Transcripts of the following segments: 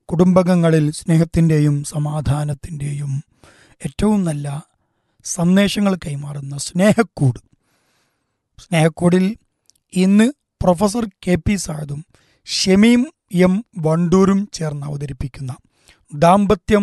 കുടുംബകങ്ങളിൽ സ്നേഹത്തിൻ്റെയും സമാധാനത്തിൻ്റെയും ഏറ്റവും നല്ല സന്ദേശങ്ങൾ കൈമാറുന്ന സ്നേഹക്കൂട് സ്നേഹക്കൂടിൽ ഇന്ന് പ്രൊഫസർ കെ പി സാദും ഷമീം എം വണ്ടൂരും ചേർന്ന് അവതരിപ്പിക്കുന്ന ദാമ്പത്യം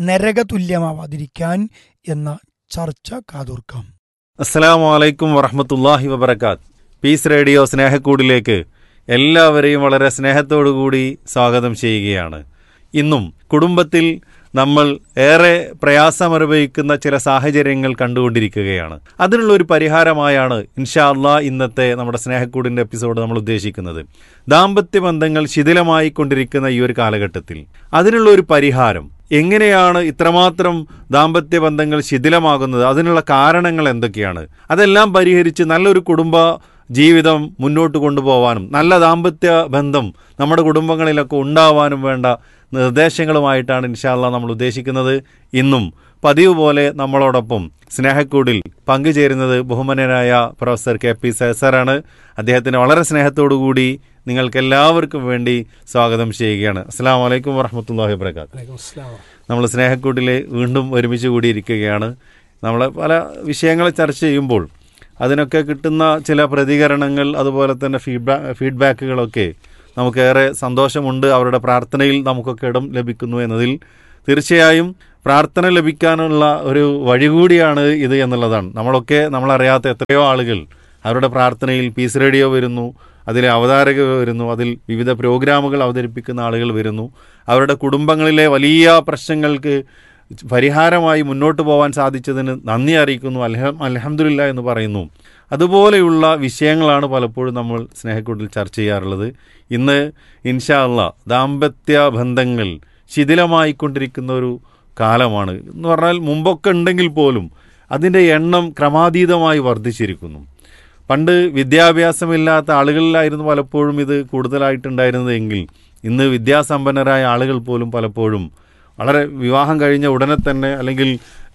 നരകതുല്യമാവാതിരിക്കാൻ എന്ന ചർച്ച കാതോർക്കാം അസ്സലാമു അലൈക്കും വറഹമത്തല്ലാഹി വബർക്കാത്ത് പീസ് റേഡിയോ സ്നേഹക്കൂടിലേക്ക് എല്ലാവരെയും വളരെ സ്നേഹത്തോടുകൂടി സ്വാഗതം ചെയ്യുകയാണ് ഇന്നും കുടുംബത്തിൽ നമ്മൾ ഏറെ പ്രയാസമനുഭവിക്കുന്ന ചില സാഹചര്യങ്ങൾ കണ്ടുകൊണ്ടിരിക്കുകയാണ് അതിനുള്ള ഒരു പരിഹാരമായാണ് ഇൻഷാ അള്ളാ ഇന്നത്തെ നമ്മുടെ സ്നേഹക്കൂടിൻ്റെ എപ്പിസോഡ് നമ്മൾ ഉദ്ദേശിക്കുന്നത് ദാമ്പത്യ ബന്ധങ്ങൾ ശിഥിലമായി കൊണ്ടിരിക്കുന്ന ഈ ഒരു കാലഘട്ടത്തിൽ അതിനുള്ള ഒരു പരിഹാരം എങ്ങനെയാണ് ഇത്രമാത്രം ദാമ്പത്യ ബന്ധങ്ങൾ ശിഥിലമാകുന്നത് അതിനുള്ള കാരണങ്ങൾ എന്തൊക്കെയാണ് അതെല്ലാം പരിഹരിച്ച് നല്ലൊരു കുടുംബ ജീവിതം മുന്നോട്ട് കൊണ്ടുപോകാനും നല്ല ദാമ്പത്യ ബന്ധം നമ്മുടെ കുടുംബങ്ങളിലൊക്കെ ഉണ്ടാവാനും വേണ്ട നിർദ്ദേശങ്ങളുമായിട്ടാണ് ഇൻഷാല്ല നമ്മൾ ഉദ്ദേശിക്കുന്നത് ഇന്നും പതിവ് പോലെ നമ്മളോടൊപ്പം സ്നേഹക്കൂടിൽ പങ്കുചേരുന്നത് ബഹുമാനനായ പ്രൊഫസർ കെ പി സേസറാണ് അദ്ദേഹത്തിന് വളരെ സ്നേഹത്തോടുകൂടി നിങ്ങൾക്ക് എല്ലാവർക്കും വേണ്ടി സ്വാഗതം ചെയ്യുകയാണ് അസ്സാം വലൈക്കും വറഹമത്തല്ലാഹി വാബർക്കാത്ത് നമ്മൾ സ്നേഹക്കൂട്ടിൽ വീണ്ടും ഒരുമിച്ച് കൂടിയിരിക്കുകയാണ് നമ്മൾ പല വിഷയങ്ങൾ ചർച്ച ചെയ്യുമ്പോൾ അതിനൊക്കെ കിട്ടുന്ന ചില പ്രതികരണങ്ങൾ അതുപോലെ തന്നെ ഫീഡ്ബാക്ക് ഫീഡ്ബാക്കുകളൊക്കെ നമുക്കേറെ സന്തോഷമുണ്ട് അവരുടെ പ്രാർത്ഥനയിൽ നമുക്കൊക്കെ ഇടം ലഭിക്കുന്നു എന്നതിൽ തീർച്ചയായും പ്രാർത്ഥന ലഭിക്കാനുള്ള ഒരു വഴി കൂടിയാണ് ഇത് എന്നുള്ളതാണ് നമ്മളൊക്കെ നമ്മളറിയാത്ത എത്രയോ ആളുകൾ അവരുടെ പ്രാർത്ഥനയിൽ പീസ് റേഡിയോ വരുന്നു അതിൽ അവതാരക വരുന്നു അതിൽ വിവിധ പ്രോഗ്രാമുകൾ അവതരിപ്പിക്കുന്ന ആളുകൾ വരുന്നു അവരുടെ കുടുംബങ്ങളിലെ വലിയ പ്രശ്നങ്ങൾക്ക് പരിഹാരമായി മുന്നോട്ട് പോകാൻ സാധിച്ചതിന് നന്ദി അറിയിക്കുന്നു അൽഹം അലഹമില്ല എന്ന് പറയുന്നു അതുപോലെയുള്ള വിഷയങ്ങളാണ് പലപ്പോഴും നമ്മൾ സ്നേഹക്കൂട്ടിൽ ചർച്ച ചെയ്യാറുള്ളത് ഇന്ന് ഇൻഷാ അല്ല ദാമ്പത്യ ബന്ധങ്ങൾ ശിഥിലമായിക്കൊണ്ടിരിക്കുന്ന ഒരു കാലമാണ് എന്ന് പറഞ്ഞാൽ മുമ്പൊക്കെ ഉണ്ടെങ്കിൽ പോലും അതിൻ്റെ എണ്ണം ക്രമാതീതമായി വർദ്ധിച്ചിരിക്കുന്നു പണ്ട് വിദ്യാഭ്യാസമില്ലാത്ത ആളുകളിലായിരുന്നു പലപ്പോഴും ഇത് കൂടുതലായിട്ടുണ്ടായിരുന്നത് എങ്കിൽ ഇന്ന് വിദ്യാസമ്പന്നരായ ആളുകൾ പോലും പലപ്പോഴും വളരെ വിവാഹം കഴിഞ്ഞ ഉടനെ തന്നെ അല്ലെങ്കിൽ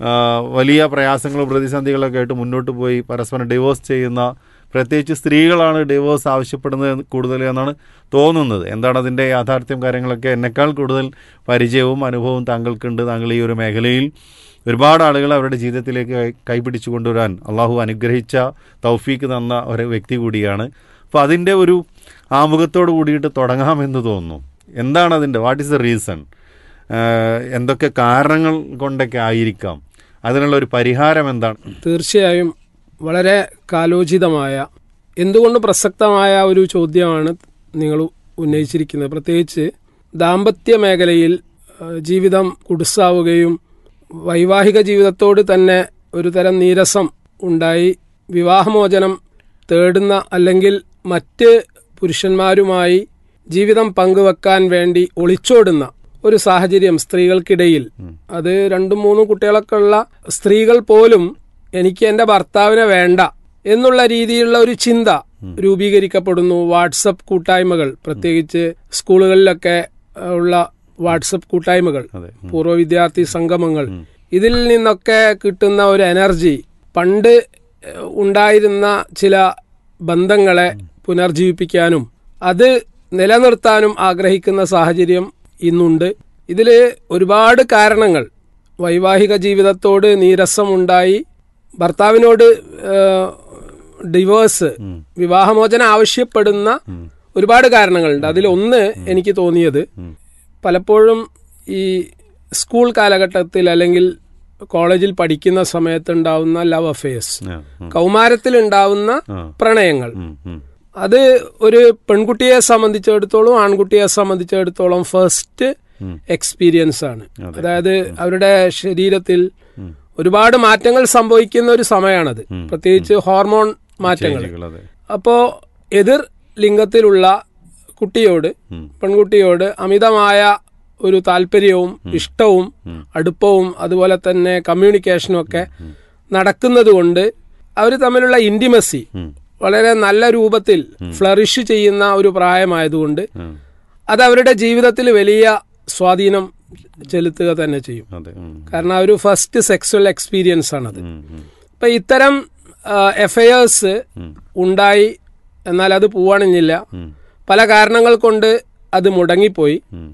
വലിയ പ്രയാസങ്ങളും പ്രതിസന്ധികളൊക്കെ ആയിട്ട് മുന്നോട്ട് പോയി പരസ്പരം ഡിവോഴ്സ് ചെയ്യുന്ന പ്രത്യേകിച്ച് സ്ത്രീകളാണ് ഡിവോഴ്സ് ആവശ്യപ്പെടുന്നത് കൂടുതൽ എന്നാണ് തോന്നുന്നത് എന്താണ് അതിൻ്റെ യാഥാർത്ഥ്യം കാര്യങ്ങളൊക്കെ എന്നെക്കാൾ കൂടുതൽ പരിചയവും അനുഭവവും താങ്കൾക്കുണ്ട് താങ്കൾ ഈ ഒരു മേഖലയിൽ ഒരുപാട് ആളുകൾ അവരുടെ ജീവിതത്തിലേക്ക് കൈപിടിച്ചു കൊണ്ടുവരാൻ അള്ളാഹു അനുഗ്രഹിച്ച തൗഫീക്ക് തന്ന ഒരു വ്യക്തി കൂടിയാണ് അപ്പോൾ അതിൻ്റെ ഒരു ആമുഖത്തോട് കൂടിയിട്ട് തുടങ്ങാമെന്ന് തോന്നുന്നു എന്താണ് അതിൻ്റെ വാട്ട് ഈസ് ദ റീസൺ എന്തൊക്കെ കാരണങ്ങൾ കൊണ്ടൊക്കെ ആയിരിക്കാം അതിനുള്ള ഒരു പരിഹാരം എന്താണ് തീർച്ചയായും വളരെ കാലോചിതമായ എന്തുകൊണ്ട് പ്രസക്തമായ ഒരു ചോദ്യമാണ് നിങ്ങൾ ഉന്നയിച്ചിരിക്കുന്നത് പ്രത്യേകിച്ച് ദാമ്പത്യ മേഖലയിൽ ജീവിതം കുടുസാവുകയും വൈവാഹിക ജീവിതത്തോട് തന്നെ ഒരു തരം നീരസം ഉണ്ടായി വിവാഹമോചനം തേടുന്ന അല്ലെങ്കിൽ മറ്റ് പുരുഷന്മാരുമായി ജീവിതം പങ്കുവെക്കാൻ വേണ്ടി ഒളിച്ചോടുന്ന ഒരു സാഹചര്യം സ്ത്രീകൾക്കിടയിൽ അത് രണ്ടും മൂന്നും കുട്ടികളൊക്കെ ഉള്ള സ്ത്രീകൾ പോലും എനിക്ക് എന്റെ ഭർത്താവിനെ വേണ്ട എന്നുള്ള രീതിയിലുള്ള ഒരു ചിന്ത രൂപീകരിക്കപ്പെടുന്നു വാട്സപ്പ് കൂട്ടായ്മകൾ പ്രത്യേകിച്ച് സ്കൂളുകളിലൊക്കെ ഉള്ള വാട്സപ്പ് കൂട്ടായ്മകൾ പൂർവ്വ വിദ്യാർത്ഥി സംഗമങ്ങൾ ഇതിൽ നിന്നൊക്കെ കിട്ടുന്ന ഒരു എനർജി പണ്ട് ഉണ്ടായിരുന്ന ചില ബന്ധങ്ങളെ പുനർജീവിപ്പിക്കാനും അത് നിലനിർത്താനും ആഗ്രഹിക്കുന്ന സാഹചര്യം ഇന്നുണ്ട് ഇതിൽ ഒരുപാട് കാരണങ്ങൾ വൈവാഹിക ജീവിതത്തോട് നീരസമുണ്ടായി ഭർത്താവിനോട് ഡിവോഴ്സ് വിവാഹമോചനം ആവശ്യപ്പെടുന്ന ഒരുപാട് കാരണങ്ങളുണ്ട് അതിൽ ഒന്ന് എനിക്ക് തോന്നിയത് പലപ്പോഴും ഈ സ്കൂൾ കാലഘട്ടത്തിൽ അല്ലെങ്കിൽ കോളേജിൽ പഠിക്കുന്ന സമയത്ത് ഉണ്ടാവുന്ന ലവ് അഫെയർസ് കൗമാരത്തിൽ ഉണ്ടാവുന്ന പ്രണയങ്ങൾ അത് ഒരു പെൺകുട്ടിയെ സംബന്ധിച്ചിടത്തോളം ആൺകുട്ടിയെ സംബന്ധിച്ചിടത്തോളം ഫസ്റ്റ് എക്സ്പീരിയൻസ് ആണ് അതായത് അവരുടെ ശരീരത്തിൽ ഒരുപാട് മാറ്റങ്ങൾ സംഭവിക്കുന്ന ഒരു സമയമാണത് പ്രത്യേകിച്ച് ഹോർമോൺ മാറ്റങ്ങൾ അപ്പോ എതിർ ലിംഗത്തിലുള്ള കുട്ടിയോട് പെൺകുട്ടിയോട് അമിതമായ ഒരു താല്പര്യവും ഇഷ്ടവും അടുപ്പവും അതുപോലെ തന്നെ കമ്മ്യൂണിക്കേഷനും ഒക്കെ നടക്കുന്നത് കൊണ്ട് അവർ തമ്മിലുള്ള ഇന്റിമസി വളരെ നല്ല രൂപത്തിൽ ഫ്ലറിഷ് ചെയ്യുന്ന ഒരു പ്രായമായതുകൊണ്ട് അത് അവരുടെ ജീവിതത്തിൽ വലിയ സ്വാധീനം ചെലുത്തുക തന്നെ ചെയ്യും കാരണം ആ ഒരു ഫസ്റ്റ് സെക്സ്വൽ എക്സ്പീരിയൻസ് ആണത് അപ്പൊ ഇത്തരം എഫയേഴ്സ് ഉണ്ടായി എന്നാൽ അത് പോവാണില്ല പല കാരണങ്ങൾ കൊണ്ട് അത് മുടങ്ങിപ്പോയി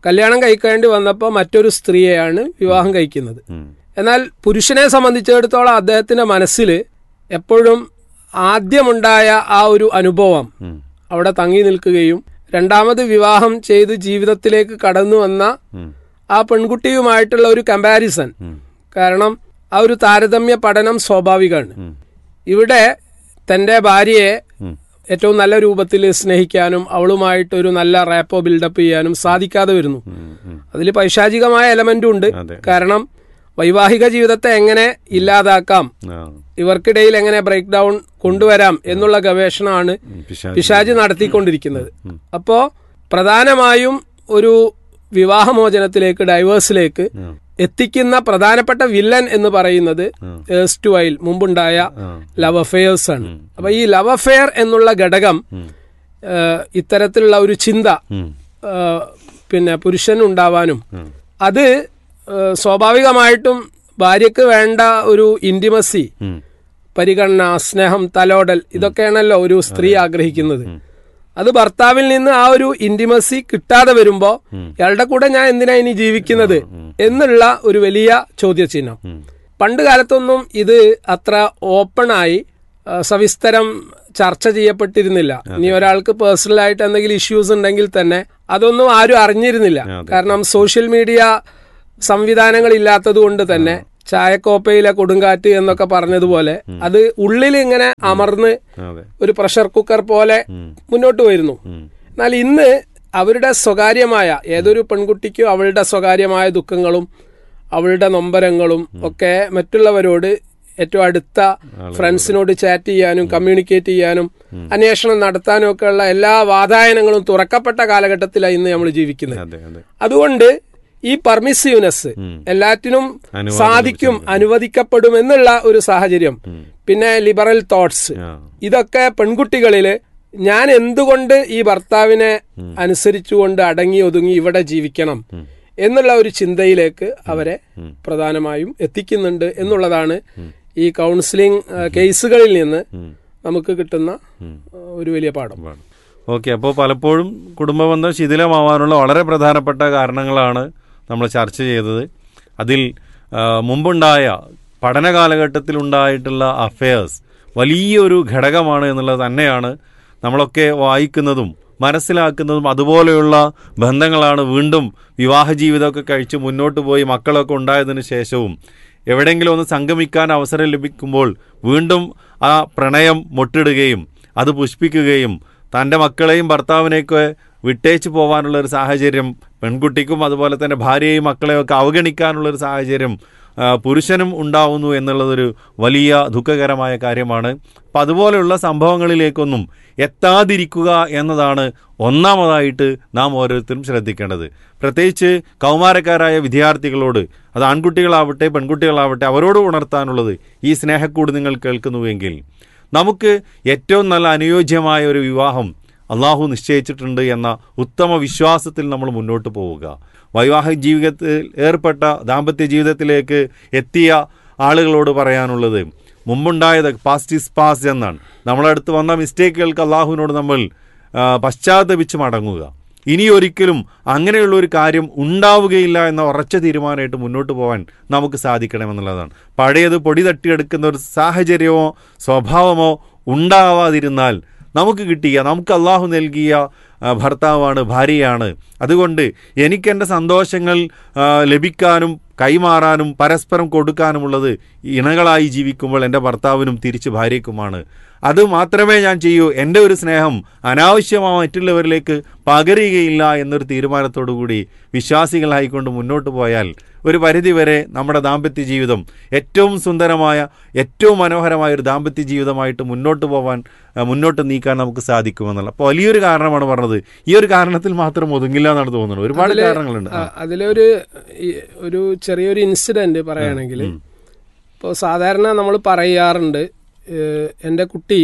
കല്യാണം കഴിക്കേണ്ടി വന്നപ്പോൾ മറ്റൊരു സ്ത്രീയെയാണ് വിവാഹം കഴിക്കുന്നത് ഉം. എന്നാൽ പുരുഷനെ സംബന്ധിച്ചിടത്തോളം അദ്ദേഹത്തിന്റെ മനസ്സിൽ എപ്പോഴും ആദ്യമുണ്ടായ ആ ഒരു അനുഭവം ഉം. അവിടെ തങ്ങി നിൽക്കുകയും രണ്ടാമത് വിവാഹം ചെയ്ത് ജീവിതത്തിലേക്ക് കടന്നു വന്ന ഉം. ആ പെൺകുട്ടിയുമായിട്ടുള്ള ഒരു കമ്പാരിസൺ ഉം. കാരണം ആ ഒരു താരതമ്യ പഠനം സ്വാഭാവികമാണ് ഉം. ഇവിടെ തന്റെ ഭാര്യയെ ഉം. ഏറ്റവും നല്ല രൂപത്തിൽ സ്നേഹിക്കാനും അവളുമായിട്ടൊരു നല്ല റാപ്പോ ബിൽഡപ്പ് ചെയ്യാനും സാധിക്കാതെ വരുന്നു ഉം. ഉം. അതിൽ പൈശാചികമായ എലമെന്റും ഉണ്ട് അതെ. കാരണം വൈവാഹിക ജീവിതത്തെ എങ്ങനെ ഇല്ലാതാക്കാം ആ. ഇവർക്കിടയിൽ എങ്ങനെ ബ്രേക്ക് ഡൗൺ കൊണ്ടുവരാം എന്നുള്ള ഗവേഷണമാണ് ഉം. പിശാച്. പിശാജ് നടത്തിക്കൊണ്ടിരിക്കുന്നത് അപ്പോ പ്രധാനമായും ഒരു വിവാഹമോചനത്തിലേക്ക് ഡൈവേഴ്സിലേക്ക് ആ. എത്തിക്കുന്ന പ്രധാനപ്പെട്ട വില്ലൻ എന്ന് പറയുന്നത് ആ. ഏസ്റ്റ് വൈൽ മുമ്പുണ്ടായ ആ. ലവ് അഫെയേഴ്സ് ആണ് അപ്പൊ ഈ ലവ് അഫെയർ എന്നുള്ള ഘടകം ഉം. ഏഹ്, ഇത്തരത്തിലുള്ള ഒരു ചിന്ത ഉം. ഏഹ്, പിന്നെ പുരുഷൻ ഉണ്ടാവാനും ഉം. അത് ഏഹ്, സ്വാഭാവികമായിട്ടും ഭാര്യക്ക് വേണ്ട ഒരു ഇന്റിമസി ഉം. പരിഗണന സ്നേഹം തലോടൽ ഇതൊക്കെയാണല്ലോ ഒരു സ്ത്രീ ആഗ്രഹിക്കുന്നത് അത് ഭർത്താവിൽ നിന്ന് ആ ഒരു ഇന്റിമസി കിട്ടാതെ വരുമ്പോ ഇയാളുടെ കൂടെ ഞാൻ എന്തിനാ ഇനി ജീവിക്കുന്നത് എന്നുള്ള ഒരു വലിയ ചോദ്യചിഹ്നം ഉം. പണ്ട് കാലത്തൊന്നും ഇത് അത്ര ഓപ്പണായി ആ, സവിസ്തരം ചർച്ച ചെയ്യപ്പെട്ടിരുന്നില്ല ഇനി ഒരാൾക്ക് പേഴ്സണൽ ആയിട്ട് എന്തെങ്കിലും ഇഷ്യൂസ് ഉണ്ടെങ്കിൽ തന്നെ അതൊന്നും ആരും അറിഞ്ഞിരുന്നില്ല കാരണം സോഷ്യൽ മീഡിയ സംവിധാനങ്ങൾ ഇല്ലാത്തത് കൊണ്ട് തന്നെ ചായക്കോപ്പയിലെ കൊടുങ്കാറ്റ് എന്നൊക്കെ പറഞ്ഞതുപോലെ അത് ഉള്ളിൽ ഇങ്ങനെ അമർന്ന് അതെ ഒരു പ്രഷർ കുക്കർ പോലെ മുന്നോട്ട് വരുന്നു ഉം. എന്നാൽ ഇന്ന് അവരുടെ സ്വകാര്യമായ ഏതൊരു പെൺകുട്ടിക്കും അവളുടെ സ്വകാര്യമായ ദുഃഖങ്ങളും അവളുടെ നൊമ്പരങ്ങളും ഒക്കെ മറ്റുള്ളവരോട് ഏറ്റവും അടുത്ത ഫ്രണ്ട്സിനോട് ചാറ്റ് ചെയ്യാനും കമ്മ്യൂണിക്കേറ്റ് ചെയ്യാനും അന്വേഷണം നടത്താനും ഒക്കെ ഉള്ള എല്ലാ വാതായനങ്ങളും തുറക്കപ്പെട്ട കാലഘട്ടത്തിലാണ് ഇന്ന് നമ്മൾ ജീവിക്കുന്നത് അതെ അതെ അതുകൊണ്ട് ഈ പെർമിസീവ്നെസ് എല്ലാറ്റിനും അനുവാദം സാധിക്കും അനുവദിക്കപ്പെടും എന്നുള്ള ഒരു സാഹചര്യം പിന്നെ ലിബറൽ തോട്ട്സ് ആ ഇതൊക്കെ പെൺകുട്ടികളില് ഞാൻ എന്തുകൊണ്ട് ഈ ഭർത്താവിനെ അനുസരിച്ചുകൊണ്ട് അടങ്ങി ഒതുങ്ങി ഇവിടെ ജീവിക്കണം എന്നുള്ള ഒരു ചിന്തയിലേക്ക് അവരെ പ്രധാനമായും എത്തിക്കുന്നുണ്ട് എന്നുള്ളതാണ് ഈ കൗൺസിലിംഗ് ആ, കേസുകളിൽ നിന്ന് നമുക്ക് കിട്ടുന്ന ആ, ഒരു വലിയ പാഠം ഓക്കെ അപ്പോൾ പലപ്പോഴും കുടുംബബന്ധം ശിഥിലമാവാനുള്ള വളരെ പ്രധാനപ്പെട്ട കാരണങ്ങളാണ് നമ്മൾ ചർച്ച ചെയ്തത് അതിൽ ആ, മുമ്പുണ്ടായ പഠന കാലഘട്ടത്തിലുണ്ടായിട്ടുള്ള അഫയേഴ്സ് വലിയൊരു ഘടകമാണ് എന്നുള്ളത് തന്നെയാണ് നമ്മളൊക്കെ വായിക്കുന്നതും മനസ്സിലാക്കുന്നതും അതുപോലെയുള്ള ബന്ധങ്ങളാണ് വീണ്ടും വിവാഹ ജീവിതമൊക്കെ കഴിച്ച് മുന്നോട്ട് പോയി മക്കളൊക്കെ ഉണ്ടായതിനു ശേഷവും എവിടെയെങ്കിലും ഒന്ന് സംഗമിക്കാൻ അവസരം ലഭിക്കുമ്പോൾ വീണ്ടും ആ പ്രണയം മൊട്ടിടുകയും അത് പുഷ്പിക്കുകയും തൻ്റെ മക്കളെയും ഭർത്താവിനെയൊക്കെ വിട്ടേച്ച് പോകാനുള്ള ഒരു സാഹചര്യം പെൺകുട്ടിക്കും അതുപോലെ തന്നെ ഭാര്യയെയും മക്കളെയും ഒക്കെ അവഗണിക്കാനുള്ള ഒരു സാഹചര്യം ആ, പുരുഷനും ഉണ്ടാവുന്നു എന്നുള്ളതൊരു വലിയ ദുഃഖകരമായ കാര്യമാണ് അപ്പം അതുപോലെയുള്ള സംഭവങ്ങളിലേക്കൊന്നും എത്താതിരിക്കുക എന്നതാണ് ഒന്നാമതായിട്ട് നാം ഓരോരുത്തരും ശ്രദ്ധിക്കേണ്ടത് പ്രത്യേകിച്ച് കൗമാരക്കാരായ വിദ്യാർത്ഥികളോട് അത് ആൺകുട്ടികളാവട്ടെ പെൺകുട്ടികളാവട്ടെ അവരോട് ഉണർത്താനുള്ളത് ഈ സ്നേഹക്കൂട് നിങ്ങൾ കേൾക്കുന്നുവെങ്കിൽ നമുക്ക് ഏറ്റവും നല്ല അനുയോജ്യമായ ഒരു വിവാഹം അള്ളാഹു നിശ്ചയിച്ചിട്ടുണ്ട് എന്ന ഉത്തമ വിശ്വാസത്തിൽ നമ്മൾ മുന്നോട്ട് പോവുക വൈവാഹിക ജീവിതത്തിൽ ഏർപ്പെട്ട ദാമ്പത്യ ജീവിതത്തിലേക്ക് എത്തിയ ആളുകളോട് പറയാനുള്ളത് മുമ്പുണ്ടായത് പാസ്റ്റ് ഈസ് പാസ്റ്റ് എന്നാണ് നമ്മളടുത്ത് വന്ന മിസ്റ്റേക്കുകൾക്ക് അള്ളാഹുവിനോട് നമ്മൾ ആ, പശ്ചാത്തപിച്ച് മടങ്ങുക ഇനി ഒരിക്കലും അങ്ങനെയുള്ള ഒരു കാര്യം ഉണ്ടാവുകയില്ല എന്ന ഉറച്ച തീരുമാനമായിട്ട് മുന്നോട്ട് പോകാൻ നമുക്ക് സാധിക്കണമെന്നുള്ളതാണ് പഴയത് പൊടി തട്ടിയെടുക്കുന്ന ഒരു സാഹചര്യമോ സ്വഭാവമോ ഉണ്ടാവാതിരുന്നാൽ നമുക്ക് കിട്ടിയ നമുക്ക് അള്ളാഹു നൽകിയ ആ, ഭർത്താവാണ് ഭാര്യയാണ് അതുകൊണ്ട് എനിക്കെൻ്റെ സന്തോഷങ്ങൾ ആ, ലഭിക്കാനും കൈമാറാനും പരസ്പരം കൊടുക്കാനുമുള്ളത് ഇണകളായി ജീവിക്കുമ്പോൾ എൻ്റെ ഭർത്താവിനും തിരിച്ച് ഭാര്യയ്ക്കുമാണ് അത് മാത്രമേ ഞാൻ ചെയ്യൂ എൻ്റെ ഒരു സ്നേഹം അനാവശ്യമായ മറ്റുള്ളവരിലേക്ക് പകരുകയില്ല എന്നൊരു തീരുമാനത്തോടു കൂടി വിശ്വാസികളായിക്കൊണ്ട് മുന്നോട്ട് പോയാൽ ഒരു പരിധിവരെ നമ്മുടെ ദാമ്പത്യ ജീവിതം ഏറ്റവും സുന്ദരമായ ഏറ്റവും മനോഹരമായ ഒരു ദാമ്പത്യ ജീവിതമായിട്ട് മുന്നോട്ട് പോകാൻ ആ, മുന്നോട്ട് നീക്കാൻ നമുക്ക് സാധിക്കുമെന്നുള്ള അപ്പോൾ വലിയൊരു കാരണമാണ് പറഞ്ഞത് ഈ ഒരു കാരണത്തിൽ മാത്രം ഒതുങ്ങില്ല എന്നാണ് തോന്നുന്നത് ഒരുപാട് കാരണങ്ങളുണ്ട് ആ, അതിലൊരു ഈ ഒരു ചെറിയൊരു ഇൻസിഡന്റ് പറയുകയാണെങ്കിൽ ഇപ്പോൾ സാധാരണ നമ്മൾ പറയാറുണ്ട് ഏഹ്, എൻ്റെ കുട്ടി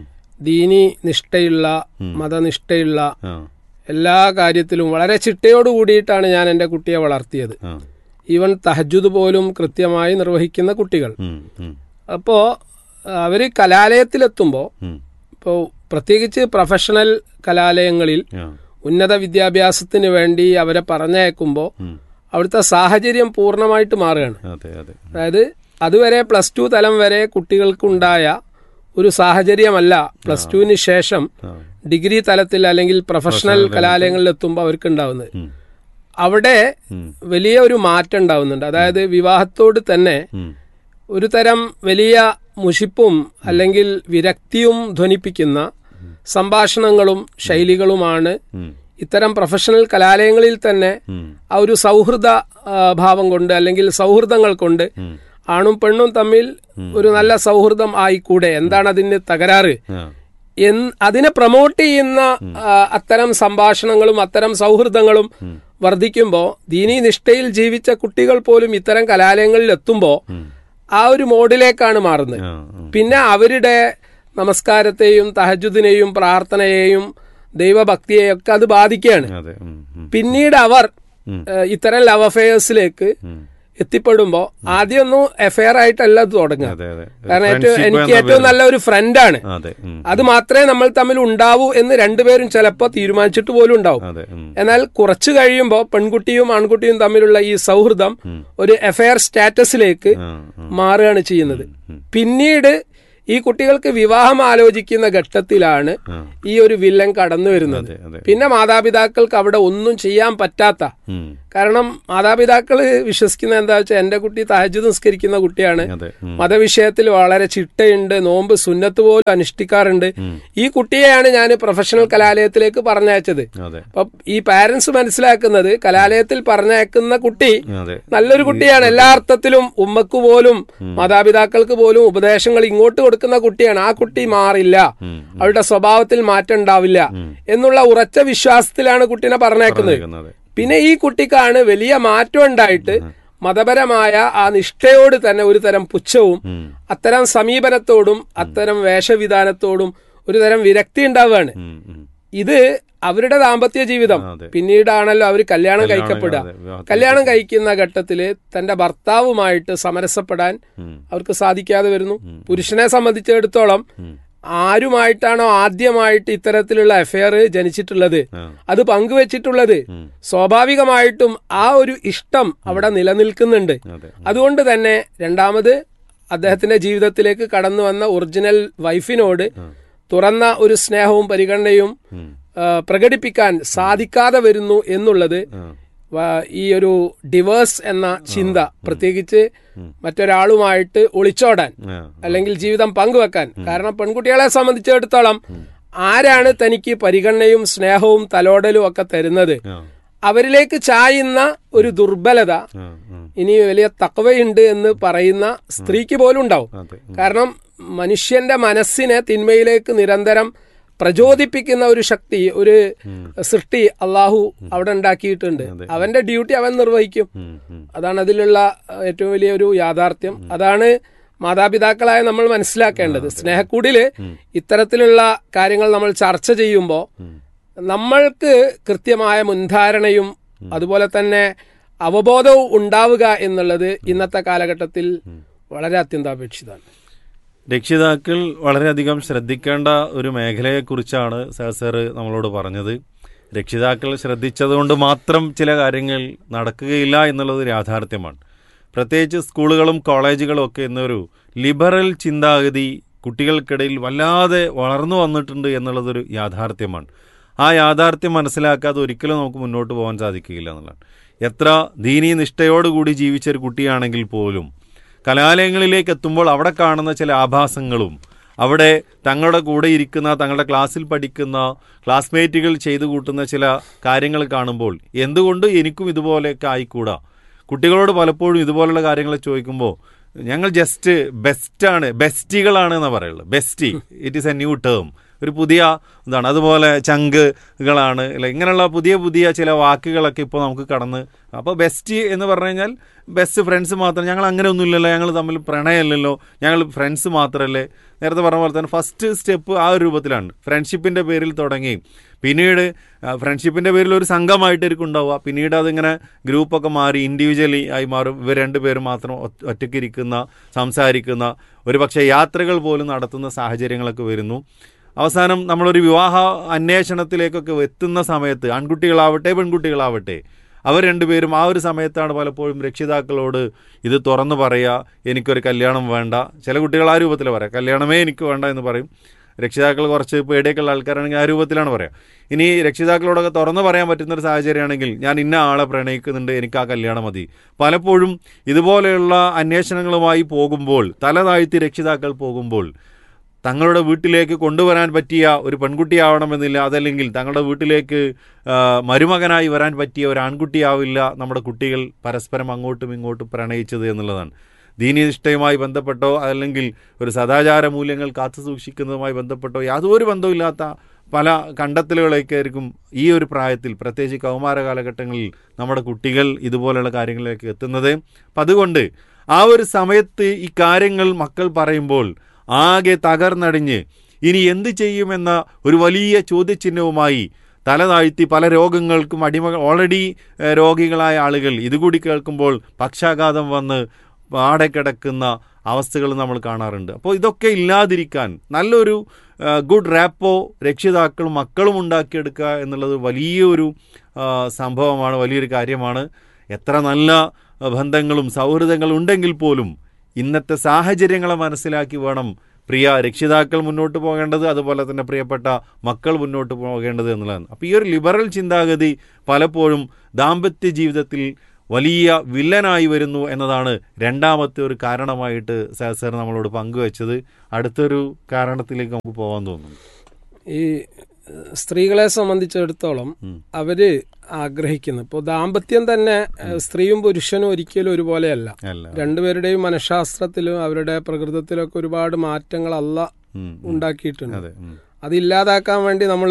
ദീനി നിഷ്ഠയുള്ള മതനിഷ്ഠയുള്ള ആ എല്ലാ കാര്യത്തിലും വളരെ ചിട്ടയോട് കൂടിയിട്ടാണ് ഞാൻ എൻ്റെ കുട്ടിയെ വളർത്തിയത് ആ ഈവൻ തഹജുദ് പോലും കൃത്യമായി നിർവഹിക്കുന്ന കുട്ടികൾ ഉം, ഉം, അപ്പോൾ അവർ കലാലയത്തിലെത്തുമ്പോൾ ഉം, ഇപ്പോൾ പ്രത്യേകിച്ച് പ്രൊഫഷണൽ കലാലയങ്ങളിൽ ആ, ഉന്നത വിദ്യാഭ്യാസത്തിന് വേണ്ടി അവരെ പറഞ്ഞയക്കുമ്പോൾ ഉം. അവിടുത്തെ സാഹചര്യം പൂർണ്ണമായിട്ട് മാറുകയാണ് അതെ അതെ അതായത് അതുവരെ പ്ലസ് ടു തലം വരെ കുട്ടികൾക്കുണ്ടായ ഒരു സാഹചര്യമല്ല പ്ലസ് ടുവിന് ശേഷം ആ. ഡിഗ്രി തലത്തിൽ അല്ലെങ്കിൽ പ്രൊഫഷണൽ കലാലയങ്ങളിൽ എത്തുമ്പോൾ അവർക്ക് ഉണ്ടാവുന്നത് ഉം. അവിടെ ഉം. വലിയ ഒരു മാറ്റം ഉണ്ടാവുന്നുണ്ട് അതായത് വിവാഹത്തോട് തന്നെ ഉം. ഒരു തരം വലിയ മുഷിപ്പും അല്ലെങ്കിൽ വിരക്തിയും ധ്വനിപ്പിക്കുന്ന സംഭാഷണങ്ങളും ശൈലികളുമാണ് ഉം. ഇത്തരം പ്രൊഫഷണൽ കലാലയങ്ങളിൽ തന്നെ ഉം. ആ ഒരു സൗഹൃദ ആ, ഭാവം കൊണ്ട് അല്ലെങ്കിൽ സൗഹൃദങ്ങൾ കൊണ്ട് ഉം. ആണും പെണ്ണും തമ്മിൽ ഒരു നല്ല സൗഹൃദം ആയിക്കൂടെ എന്താണ് അതിന് തകരാറ് ആ. എന്ന് അതിനെ പ്രൊമോട്ട് ചെയ്യുന്ന ആ, അത്തരം സംഭാഷണങ്ങളും അത്തരം സൗഹൃദങ്ങളും വർദ്ധിക്കുമ്പോൾ ദീനി നിഷ്ഠയിൽ ജീവിച്ച കുട്ടികൾ പോലും ഇത്തരം കലാലയങ്ങളിൽ എത്തുമ്പോൾ ഉം. ആ ഒരു മോഡിലേക്കാണ് മാറുന്നത് ആ. ഉം. പിന്നെ അവരുടെ നമസ്കാരത്തെയും തഹജുദിനെയും പ്രാർത്ഥനയെയും ദൈവഭക്തിയെയും ഒക്കെ അത് ബാധിക്കുകയാണ് അതെ ഉം. ഉം. പിന്നീട് അവർ ഉം. ഏഹ്, ഇത്തരം ലവ് അഫയേഴ്സിലേക്ക് ഉം. എത്തിപ്പെടുമ്പോ ആദ്യമൊന്നും എഫെയർ ആയിട്ടല്ല ഇത് തുടങ്ങുക അതെ അതെ കാരണം ഏറ്റവും Friendship എനിക്ക് എന്ന ഏറ്റവും പേരിൽ. നല്ല ഒരു ഫ്രണ്ടാണ് അതെ ഉം. അത് മാത്രമേ നമ്മൾ തമ്മിൽ ഉണ്ടാവൂ എന്ന് രണ്ടുപേരും ചിലപ്പോൾ തീരുമാനിച്ചിട്ട് പോലും ഉണ്ടാവും അതെ ഉം. എന്നാൽ കുറച്ചു കഴിയുമ്പോൾ പെൺകുട്ടിയും ആൺകുട്ടിയും തമ്മിലുള്ള ഈ സൗഹൃദം ഒരു എഫെയർ സ്റ്റാറ്റസിലേക്ക് ആ. ആ. മാറുകയാണ് ചെയ്യുന്നത് ഉം. പിന്നീട് ഈ കുട്ടികൾക്ക് വിവാഹം ആലോചിക്കുന്ന ഘട്ടത്തിലാണ് ആ. ഈ ഒരു വില്ലൻ കടന്നു വരുന്നത് അതെ അതെ പിന്നെ മാതാപിതാക്കൾക്ക് അവിടെ ഒന്നും ചെയ്യാൻ പറ്റാത്ത ഉം. കാരണം മാതാപിതാക്കൾ വിശ്വസിക്കുന്ന എന്താ വെച്ചാൽ എന്റെ കുട്ടി തഹജ് നിസ്കരിക്കുന്ന കുട്ടിയാണ് അതെ ഉം. മതവിഷയത്തിൽ വളരെ ചിട്ടയുണ്ട് നോമ്പ് സുന്നത്ത് പോലും അനുഷ്ഠിക്കാറുണ്ട് ഈ കുട്ടിയെയാണ് ഞാൻ പ്രൊഫഷണൽ കലാലയത്തിലേക്ക് പറഞ്ഞയച്ചത് അതെ അപ്പൊ ഈ പാരന്റ്സ് മനസ്സിലാക്കുന്നത് കലാലയത്തിൽ പറഞ്ഞയക്കുന്ന കുട്ടി അതെ നല്ലൊരു കുട്ടിയാണ് എല്ലാ അർത്ഥത്തിലും ഉമ്മക്ക് പോലും മാതാപിതാക്കൾക്ക് പോലും ഉപദേശങ്ങൾ ഇങ്ങോട്ട് കൊടുക്കുന്ന കുട്ടിയാണ് ആ കുട്ടി മാറില്ല ഉം. അവരുടെ സ്വഭാവത്തിൽ മാറ്റം ഉണ്ടാവില്ല എന്നുള്ള ഉറച്ച വിശ്വാസത്തിലാണ് കുട്ടീനെ പറഞ്ഞേക്കുന്നത് കേൾക്കുന്നത്. പിന്നെ ഈ കുട്ടിക്കാണ് വലിയ മാറ്റം ഉണ്ടായിട്ട് മതപരമായ ആ നിഷ്ഠയോട് തന്നെ ഒരു തരം പുച്ഛവും ഉം. അത്തരം സമീപനത്തോടും അത്തരം വേഷവിധാനത്തോടും ഒരു തരം വിരക്തി ഉണ്ടാവുകയാണ് ഉം. ഉം. ഇത് അവരുടെ ദാമ്പത്യ ജീവിതം അതെ. പിന്നീടാണല്ലോ അവർ കല്യാണം കഴിക്കപ്പെടുക അതെ, വിവാഹത്തിന് കല്യാണം കഴിക്കുന്ന ഘട്ടത്തില് തന്റെ ഭർത്താവുമായിട്ട് സമരസപ്പെടാൻ ഉം. അവർക്ക് സാധിക്കാതെ വരുന്നു പുരുഷനെ സംബന്ധിച്ചിടത്തോളം ആരുമായിട്ടാണോ ആദ്യമായിട്ട് ഇത്തരത്തിലുള്ള അഫെയർ ജനിച്ചിട്ടുള്ളത് ആ. അത് പങ്കുവച്ചിട്ടുള്ളത് സ്വാഭാവികമായിട്ടും ആ ഒരു ഇഷ്ടം അവിടെ നിലനിൽക്കുന്നുണ്ട് അതെ അതുകൊണ്ട് തന്നെ രണ്ടാമത് അദ്ദേഹത്തിന്റെ ജീവിതത്തിലേക്ക് കടന്നു വന്ന ഒറിജിനൽ വൈഫിനോട് തുറന്ന ഒരു സ്നേഹവും പരിഗണനയും ഉം. ആ, പ്രകടിപ്പിക്കാൻ സാധിക്കാതെ വരുന്നു എന്നുള്ളത് ആ. വ- ഈ ഒരു ഡിവേഴ്സ് എന്ന ചിന്ത പ്രത്യേകിച്ച് മറ്റൊരാളുമായിട്ട് ഒളിച്ചോടാൻ ആ. അല്ലെങ്കിൽ ജീവിതം പങ്കുവെക്കാൻ കാരണം പെൺകുട്ടികളെ സംബന്ധിച്ചിടത്തോളം ആരാണ് തനിക്ക് പരിഗണനയും സ്നേഹവും തലോടലും ഒക്കെ തരുന്നത് ആ. അവരിലേക്ക് ചായുന്ന ഒരു ദുർബലത ആ. ആ. ഇനി വലിയ തക്കവയുണ്ട് എന്ന് പറയുന്ന സ്ത്രീക്ക് പോലും ഉണ്ടാവും അതെ കാരണം മനുഷ്യന്റെ മനസ്സിനെ തിന്മയിലേക്ക് നിരന്തരം പ്രചോദിപ്പിക്കുന്ന ഒരു ശക്തി ഒരു സൃഷ്ടി അള്ളാഹു അവിടെ ഉണ്ടാക്കിയിട്ടുണ്ട് അവന്റെ ഡ്യൂട്ടി അവൻ നിർവഹിക്കും ഉം. ഉം. അതാണ് അതിലുള്ള അഹ്, ഏറ്റവും വലിയ ഒരു യാഥാർത്ഥ്യം അതാണ് മാതാപിതാക്കളായ നമ്മൾ മനസ്സിലാക്കേണ്ടത് സ്നേഹക്കൂടില് ഇത്തരത്തിലുള്ള കാര്യങ്ങൾ നമ്മൾ ചർച്ച ചെയ്യുമ്പോൾ നമ്മൾക്ക് കൃത്യമായ മുൻധാരണയും അതുപോലെ തന്നെ അവബോധവും ഉണ്ടാവുക എന്നുള്ളത് ഇന്നത്തെ കാലഘട്ടത്തിൽ വളരെ അത്യന്താപേക്ഷിതമാണ് രക്ഷിതാക്കൾ വളരെയധികം ശ്രദ്ധിക്കേണ്ട ഒരു മേഖലയെക്കുറിച്ചാണ് സാർ സാറ് നമ്മളോട് പറഞ്ഞത് രക്ഷിതാക്കൾ ശ്രദ്ധിച്ചതുകൊണ്ട് മാത്രം ചില കാര്യങ്ങൾ നടക്കുകയില്ല എന്നുള്ളത് ഒരു യാഥാർത്ഥ്യമാണ് പ്രത്യേകിച്ച് സ്കൂളുകളും കോളേജുകളും ഒക്കെ എന്നൊരു ലിബറൽ ചിന്താഗതി കുട്ടികൾക്കിടയിൽ വല്ലാതെ വളർന്നു വന്നിട്ടുണ്ട് എന്നുള്ളതൊരു യാഥാർത്ഥ്യമാണ് ആ യാഥാർത്ഥ്യം മനസ്സിലാക്കാതെ ഒരിക്കലും നമുക്ക് മുന്നോട്ട് പോകാൻ സാധിക്കുകയില്ല എന്നുള്ളതാണ് എത്ര ദീനീ നിഷ്ഠയോടുകൂടി ജീവിച്ച ഒരു കുട്ടിയാണെങ്കിൽ പോലും കലാലയങ്ങളിലേക്ക് എത്തുമ്പോൾ അവിടെ കാണുന്ന ചില ആഭാസങ്ങളും അവിടെ തങ്ങളുടെ കൂടെ ഇരിക്കുന്ന തങ്ങളുടെ ക്ലാസ്സിൽ പഠിക്കുന്ന ക്ലാസ്മേറ്റുകൾ ചെയ്തു കൂട്ടുന്ന ചില കാര്യങ്ങൾ കാണുമ്പോൾ എന്തുകൊണ്ട് എനിക്കും ഇതുപോലെയൊക്കെ ആയിക്കൂടാ കുട്ടികളോട് പലപ്പോഴും ഇതുപോലുള്ള കാര്യങ്ങൾ ചോദിക്കുമ്പോൾ ഞങ്ങൾ ജസ്റ്റ് ബെസ്റ്റാണ് ബെസ്റ്റികളാണ് എന്നാണ് പറയുള്ളത് bestie it is a new term ഒരു പുതിയ ഇതാണ് അതുപോലെ ചങ്കുകളാണ് അല്ല ഇങ്ങനെയുള്ള പുതിയ പുതിയ ചില വാക്കുകളൊക്കെ ഇപ്പോൾ നമുക്ക് കടന്ന് അപ്പോൾ ബെസ്റ്റ് എന്ന് പറഞ്ഞു കഴിഞ്ഞാൽ ബെസ്റ്റ് ഫ്രണ്ട്സ് മാത്രം ഞങ്ങൾ അങ്ങനെ ഒന്നുമില്ലല്ലോ ഞങ്ങൾ തമ്മിൽ പ്രണയമല്ലല്ലോ ഞങ്ങൾ ഫ്രണ്ട്സ് മാത്രമല്ലേ നേരത്തെ പറഞ്ഞ പോലെ തന്നെ ഫസ്റ്റ് സ്റ്റെപ്പ് ആ ഒരു രൂപത്തിലാണ് ഫ്രണ്ട്ഷിപ്പിൻ്റെ പേരിൽ തുടങ്ങി പിന്നീട് ഫ്രണ്ട്ഷിപ്പിൻ്റെ പേരിൽ ഒരു സംഘമായിട്ടായിരിക്കും ഉണ്ടാവുക പിന്നീട് അതിങ്ങനെ ഗ്രൂപ്പൊക്കെ മാറി ഇൻഡിവിജ്വലി ആയി മാറും ഇവർ രണ്ടുപേരും മാത്രം ഒറ്റ- ഒറ്റയ്ക്കിരിക്കുന്ന സംസാരിക്കുന്ന ഒരു പക്ഷേ യാത്രകൾ പോലും നടത്തുന്ന സാഹചര്യങ്ങളൊക്കെ വരുന്നു അവസാനം നമ്മളൊരു വിവാഹ അന്വേഷണത്തിലേക്കൊക്കെ എത്തുന്ന സമയത്ത് ആൺകുട്ടികളാവട്ടെ പെൺകുട്ടികളാവട്ടെ അവർ രണ്ടുപേരും ആ ഒരു സമയത്താണ് പലപ്പോഴും രക്ഷിതാക്കളോട് ഇത് തുറന്നു പറയുക എനിക്കൊരു കല്യാണം വേണ്ട ചില കുട്ടികൾ ആ രൂപത്തിൽ പറയാം കല്യാണമേ എനിക്ക് വേണ്ട എന്ന് പറയും രക്ഷിതാക്കൾ കുറച്ച് പേടിയൊക്കെ ഉള്ള ആൾക്കാരാണെങ്കിൽ ആ രൂപത്തിലാണ് പറയുക ഇനി രക്ഷിതാക്കളോടൊക്കെ തുറന്നു പറയാൻ പറ്റുന്നൊരു സാഹചര്യമാണെങ്കിൽ ഞാൻ ഇന്ന ആളെ പ്രണയിക്കുന്നുണ്ട് എനിക്ക് ആ കല്യാണം മതി പലപ്പോഴും ഇതുപോലെയുള്ള അന്വേഷണങ്ങളുമായി പോകുമ്പോൾ തല താഴ്ത്തി രക്ഷിതാക്കൾ പോകുമ്പോൾ തങ്ങളുടെ വീട്ടിലേക്ക് കൊണ്ടുവരാൻ പറ്റിയ ഒരു പെൺകുട്ടിയാവണമെന്നില്ല അതല്ലെങ്കിൽ തങ്ങളുടെ വീട്ടിലേക്ക് ആ, മരുമകനായി വരാൻ പറ്റിയ ഒരു ആൺകുട്ടിയാവില്ല നമ്മുടെ കുട്ടികൾ പരസ്പരം അങ്ങോട്ടും ഇങ്ങോട്ടും പ്രണയിച്ചത് എന്നുള്ളതാണ് ദീനിനിഷ്ഠയുമായി ബന്ധപ്പെട്ടോ അല്ലെങ്കിൽ ഒരു സദാചാര മൂല്യങ്ങൾ കാത്തു സൂക്ഷിക്കുന്നതുമായി ബന്ധപ്പെട്ടോ യാതൊരു ബന്ധവുമില്ലാത്ത പല കണ്ടെത്തലുകളൊക്കെയായിരിക്കും ഈ ഒരു പ്രായത്തിൽ പ്രത്യേകിച്ച് കൗമാര കാലഘട്ടങ്ങളിൽ നമ്മുടെ കുട്ടികൾ ഇതുപോലെയുള്ള കാര്യങ്ങളിലേക്ക് എത്തുന്നത് അപ്പം അതുകൊണ്ട് ആ ഒരു സമയത്ത് ഈ കാര്യങ്ങൾ മക്കൾ പറയുമ്പോൾ ആകെ തകർന്നടിഞ്ഞ് ഇനി എന്ത് ചെയ്യുമെന്ന ഒരു വലിയ ചോദ്യചിഹ്നവുമായി തല താഴ്ത്തി പല രോഗങ്ങൾക്കും അടിമകൾ ഓൾറെഡി ഏഹ്, രോഗികളായ ആളുകൾ ഇതുകൂടി കേൾക്കുമ്പോൾ പക്ഷാഘാതം വന്ന് പാടെ കിടക്കുന്ന അവസ്ഥകൾ നമ്മൾ കാണാറുണ്ട് അപ്പോൾ ഇതൊക്കെ ഇല്ലാതിരിക്കാൻ നല്ലൊരു ഏഹ്, ഗുഡ് റാപ്പോ രക്ഷിതാക്കളും മക്കളും ഉണ്ടാക്കിയെടുക്കുക എന്നുള്ളത് വലിയൊരു ആ, സംഭവമാണ് വലിയൊരു കാര്യമാണ് എത്ര നല്ല ആ, ബന്ധങ്ങളും സൗഹൃദങ്ങളും ഉണ്ടെങ്കിൽ പോലും ഇന്നത്തെ സാഹചര്യങ്ങളെ മനസ്സിലാക്കി വേണം പ്രിയ രക്ഷിതാക്കൾ മുന്നോട്ട് പോകേണ്ടത് അതുപോലെ തന്നെ പ്രിയപ്പെട്ട മക്കൾ മുന്നോട്ട് പോകേണ്ടത് എന്നുള്ളതാണ് അപ്പോൾ ഈ ഒരു ലിബറൽ ചിന്താഗതി പലപ്പോഴും ദാമ്പത്യ ജീവിതത്തിൽ വലിയ വില്ലനായി വരുന്നു എന്നതാണ് രണ്ടാമത്തെ ഒരു കാരണമായിട്ട് സാർ സാർ നമ്മളോട് പങ്കുവച്ചത് അടുത്തൊരു കാരണത്തിലേക്ക് നമുക്ക് പോകാൻ തോന്നുന്നു ഈ ഏഹ്, സ്ത്രീകളെ സംബന്ധിച്ചിടത്തോളം അവര് ആഗ്രഹിക്കുന്നു ഇപ്പോൾ ദാമ്പത്യം തന്നെ ഏഹ്, സ്ത്രീയും പുരുഷനും ഒരിക്കലും ഒരുപോലെയല്ല അല്ല രണ്ടുപേരുടെയും മനഃശാസ്ത്രത്തിലും അവരുടെ പ്രകൃതത്തിലൊക്കെ ഒരുപാട് മാറ്റങ്ങൾ അല്ല ഉം, ഉം. ഉണ്ടാക്കിയിട്ടുണ്ട് അതെ ഉം. അത് ഇല്ലാതാക്കാൻ വേണ്ടി നമ്മൾ